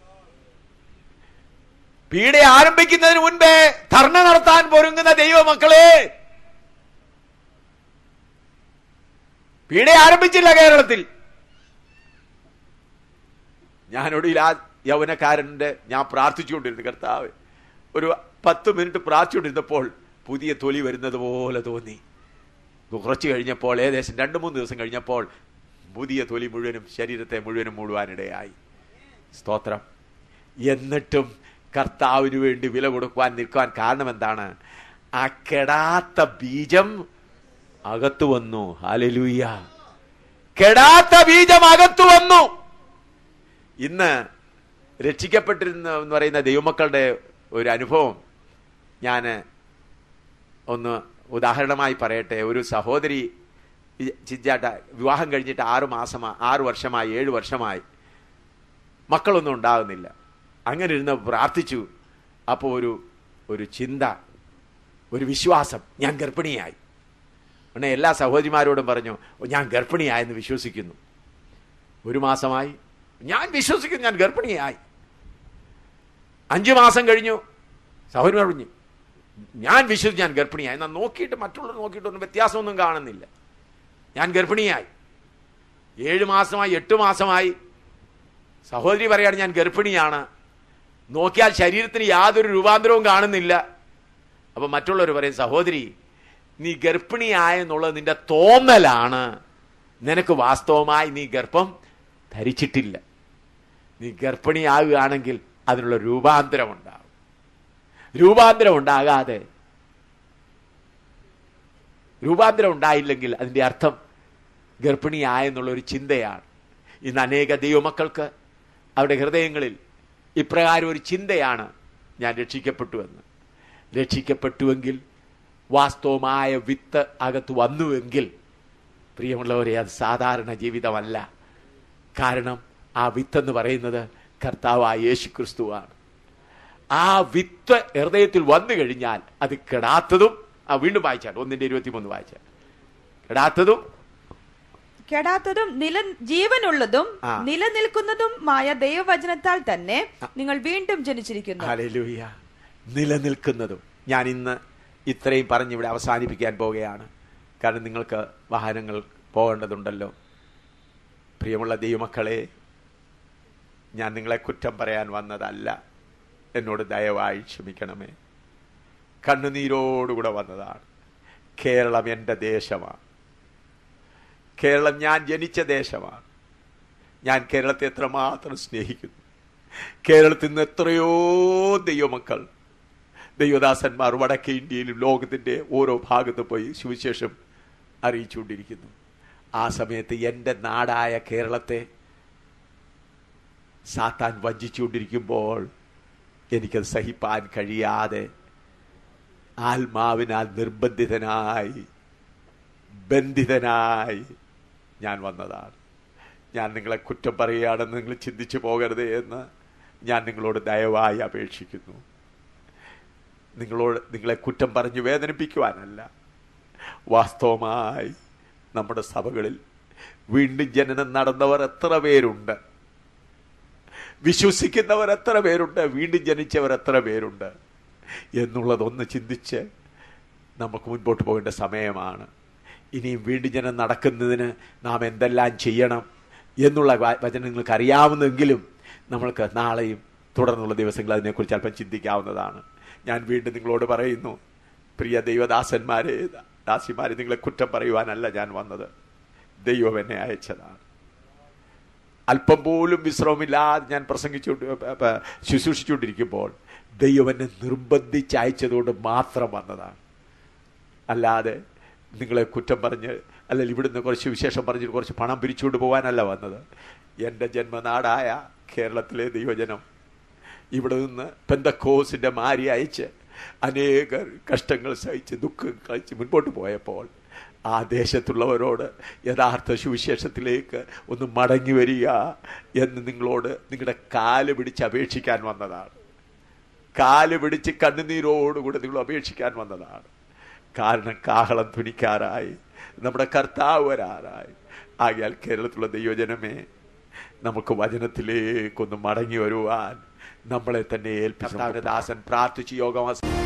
പീഡ ആരംഭിക്കുന്നതിന് മുൻപേ ധർണ നടത്താൻ പൊരുങ്ങുന്ന ദൈവമക്കളെ പീഡ ആരംഭിച്ചില്ല കേരളത്തിൽ ഞാനൊടുവിൽ ആ യൗവനക്കാരൻ്റെ ഞാൻ പ്രാർത്ഥിച്ചുകൊണ്ടിരുന്നു കർത്താവ് ഒരു പത്ത് മിനിറ്റ് പ്രാർത്ഥിച്ചുകൊണ്ടിരുന്നപ്പോൾ പുതിയ തൊലി വരുന്നത് പോലെ തോന്നി കുറച്ച് കഴിഞ്ഞപ്പോൾ ഏകദേശം രണ്ട് മൂന്ന് ദിവസം കഴിഞ്ഞപ്പോൾ പുതിയ തൊലി മുഴുവനും ശരീരത്തെ മുഴുവനും മൂടുവാനിടയായി സ്തോത്രം എന്നിട്ടും കർത്താവിന് വേണ്ടി വില കൊടുക്കുവാൻ നിൽക്കുവാൻ കാരണം എന്താണ് ആ കെടാത്ത ബീജം അകത്തു വന്നു ഹാലലൂയ കെടാത്ത ബീജം അകത്തു വന്നു ഇന്ന് രക്ഷിക്കപ്പെട്ടിരുന്ന എന്ന് പറയുന്ന ദൈവമക്കളുടെ ഒരു അനുഭവം ഞാൻ ഒന്ന് ഉദാഹരണമായി പറയട്ടെ ഒരു സഹോദരി ഈ ചിഞ്ചാട്ട വിവാഹം കഴിഞ്ഞിട്ട് ആറ് മാസമായി ആറ് വർഷമായി ഏഴ് വർഷമായി മക്കളൊന്നും ഉണ്ടാകുന്നില്ല അങ്ങനെ ഇരുന്ന് പ്രാർത്ഥിച്ചു അപ്പോൾ ഒരു ഒരു ചിന്ത ഒരു വിശ്വാസം ഞാൻ ഗർഭിണിയായി ഉടനെ എല്ലാ സഹോദരിമാരോടും പറഞ്ഞു "ഓ, ഞാൻ ഗർഭിണിയായെന്ന് വിശ്വസിക്കുന്നു ഒരു മാസമായി ഞാൻ വിശ്വസിക്കുന്നു ഞാൻ ഗർഭിണിയായി അഞ്ചു മാസം കഴിഞ്ഞു സഹോദരിമാർ പറഞ്ഞു ഞാൻ വിശ്വസിച്ച് ഞാൻ ഗർഭിണിയായി എന്നാൽ നോക്കിയിട്ട് മറ്റുള്ളവർ നോക്കിയിട്ടൊന്നും വ്യത്യാസമൊന്നും കാണുന്നില്ല ഞാൻ ഗർഭിണിയായി ഏഴ് മാസമായി എട്ട് മാസമായി സഹോദരി പറയാണ് ഞാൻ ഗർഭിണിയാണ് നോക്കിയാൽ ശരീരത്തിന് യാതൊരു രൂപാന്തരവും കാണുന്നില്ല അപ്പൊ മറ്റുള്ളവർ പറയും സഹോദരി നീ ഗർഭിണിയായെന്നുള്ളത് നിന്റെ തോന്നലാണ് നിനക്ക് വാസ്തവമായി നീ ഗർഭം ധരിച്ചിട്ടില്ല നീ ഗർഭിണിയാകുകയാണെങ്കിൽ അതിനുള്ള രൂപാന്തരം ഉണ്ടാകും രൂപാന്തരം ഉണ്ടാകാതെ രൂപാന്തരം ഉണ്ടായില്ലെങ്കിൽ അതിൻ്റെ അർത്ഥം ഗർഭിണിയായെന്നുള്ള ഒരു ചിന്തയാണ് ഇന്ന് അനേക ദൈവമക്കൾക്ക് അവരുടെ ഹൃദയങ്ങളിൽ ഇപ്രകാരം ഒരു ചിന്തയാണ് ഞാൻ രക്ഷിക്കപ്പെട്ടുവെന്ന് രക്ഷിക്കപ്പെട്ടുവെങ്കിൽ വാസ്തവമായ വിത്ത് അകത്ത് വന്നുവെങ്കിൽ പ്രിയമുള്ളവരെ അത് സാധാരണ ജീവിതമല്ല കാരണം ആ വിത്തെന്ന് പറയുന്നത് കർത്താവായ യേശു ക്രിസ്തുവാണ് ആ വിത്ത് ഹൃദയത്തിൽ വന്നു കഴിഞ്ഞാൽ അത് കെടാത്തതും ആ വീണ്ടും വായിച്ചാൽ ഒന്നിന്റെ ഇരുപത്തിമൂന്ന് വായിച്ചാൽ കെടാത്തതും കെടാത്തതും നില ജീവനുള്ളതും ആ. നിലനിൽക്കുന്നതുമായ ദൈവവചനത്താൽ തന്നെ നിങ്ങൾ വീണ്ടും ജനിച്ചിരിക്കുന്നു ഹല്ലേലൂയ നിലനിൽക്കുന്നതും ഞാൻ ഇന്ന് ഇത്രയും പറഞ്ഞ് ഇവിടെ അവസാനിപ്പിക്കാൻ പോവുകയാണ് കാരണം നിങ്ങൾക്ക് വാഹനങ്ങൾ പോകേണ്ടതുണ്ടല്ലോ പ്രിയമുള്ള ദൈവമക്കളെ ഞാൻ നിങ്ങളെ കുറ്റം പറയാൻ വന്നതല്ല എന്നോട് ദയവായി ക്ഷമിക്കണമേ കണ്ണുനീരോടുകൂടെ വന്നതാണ് കേരളം എൻ്റെ ദേശമാണ് കേരളം ഞാൻ ജനിച്ച ദേശമാണ് ഞാൻ കേരളത്തെ എത്രമാത്രം സ്നേഹിക്കുന്നു കേരളത്തിൽ നിന്ന് എത്രയോ ദൈവമക്കൾ ദൈവദാസന്മാർ വടക്കേ ഇന്ത്യയിലും ലോകത്തിൻ്റെ ഓരോ ഭാഗത്ത് പോയി സുവിശേഷം അറിയിച്ചുകൊണ്ടിരിക്കുന്നു ആ സമയത്ത് എൻ്റെ നാടായ കേരളത്തെ സാത്താൻ വഞ്ചിച്ചുകൊണ്ടിരിക്കുമ്പോൾ എനിക്കത് സഹിപ്പാൻ കഴിയാതെ ആത്മാവിനാൽ നിർബന്ധിതനായി ബന്ധിതനായി ഞാൻ വന്നതാണ് ഞാൻ നിങ്ങളെ കുറ്റം പറയുകയാണെന്ന് നിങ്ങൾ ചിന്തിച്ചു പോകരുത് എന്ന് ഞാൻ നിങ്ങളോട് ദയവായി അപേക്ഷിക്കുന്നു നിങ്ങളോട് നിങ്ങളെ കുറ്റം പറഞ്ഞ് വേദനിപ്പിക്കുവാനല്ല വാസ്തവമായി നമ്മുടെ സഭകളിൽ വീണ്ടും ജനനം നടന്നവർ എത്ര പേരുണ്ട് വിശ്വസിക്കുന്നവർ എത്ര പേരുണ്ട് വീണ്ടും ജനിച്ചവർ എത്ര പേരുണ്ട് എന്നുള്ളതൊന്ന് ചിന്തിച്ച് നമുക്ക് മുൻപോട്ട് പോകേണ്ട സമയമാണ് ഇനിയും വീണ്ടും ജനം നടക്കുന്നതിന് നാം എന്തെല്ലാം ചെയ്യണം എന്നുള്ള വ- വചനം നിങ്ങൾക്ക് അറിയാവുന്നെങ്കിലും നമ്മൾക്ക് നാളെയും തുടർന്നുള്ള ദിവസങ്ങൾ അതിനെക്കുറിച്ച് അല്പം ചിന്തിക്കാവുന്നതാണ് ഞാൻ വീണ്ടും നിങ്ങളോട് പറയുന്നു പ്രിയ ദൈവദാസന്മാരെ ദാസിമാരെ നിങ്ങളെ കുറ്റം പറയുവാനല്ല ഞാൻ വന്നത് ദൈവം എന്നെ അയച്ചതാണ് അല്പം പോലും വിശ്രമമില്ലാതെ ഞാൻ പ്രസംഗിച്ചുകൊണ്ട് പ- പ- ശുശ്രൂഷിച്ചുകൊണ്ടിരിക്കുമ്പോൾ ദൈവം എന്നെ നിർബന്ധിച്ച് അയച്ചതുകൊണ്ട് മാത്രം വന്നതാണ് അല്ലാതെ നിങ്ങളെ കുറ്റം പറഞ്ഞ് അല്ലെങ്കിൽ ഇവിടുന്ന് കുറച്ച് വിശേഷം പറഞ്ഞ് കുറച്ച് പണം പിരിച്ചുകൊണ്ട് പോകാനല്ല വന്നത് എൻ്റെ ജന്മനാടായ കേരളത്തിലെ ദൈവജനം ഇവിടെ നിന്ന് പെന്തക്കോസിൻ്റെ മാരി അയച്ച് അനേക കഷ്ടങ്ങൾ സഹിച്ച് ദുഃഖം കഴിച്ച് മുൻപോട്ട് പോയപ്പോൾ ആ ദേശത്തുള്ളവരോട് യഥാർത്ഥ സുവിശേഷത്തിലേക്ക് ഒന്ന് മടങ്ങി വരിക എന്ന് നിങ്ങളോട് നിങ്ങളുടെ കാല് പിടിച്ച് അപേക്ഷിക്കാൻ വന്നതാണ് കാല് പിടിച്ച് കണ്ണുനീരോടുകൂടെ നിങ്ങൾ അപേക്ഷിക്കാൻ വന്നതാണ് കാരണം കാഹളം തുനിക്കാറായി നമ്മുടെ കർത്താവ് വരാറായി ആകിയാൽ കേരളത്തിലുള്ള ദൈവജനമേ നമുക്ക് വചനത്തിലേക്കൊന്ന് മടങ്ങി വരുവാൻ നമ്മളെ തന്നെ ഏൽപ്പിച്ചു ദാസൻ പ്രാർത്ഥിച്ച് യോഗം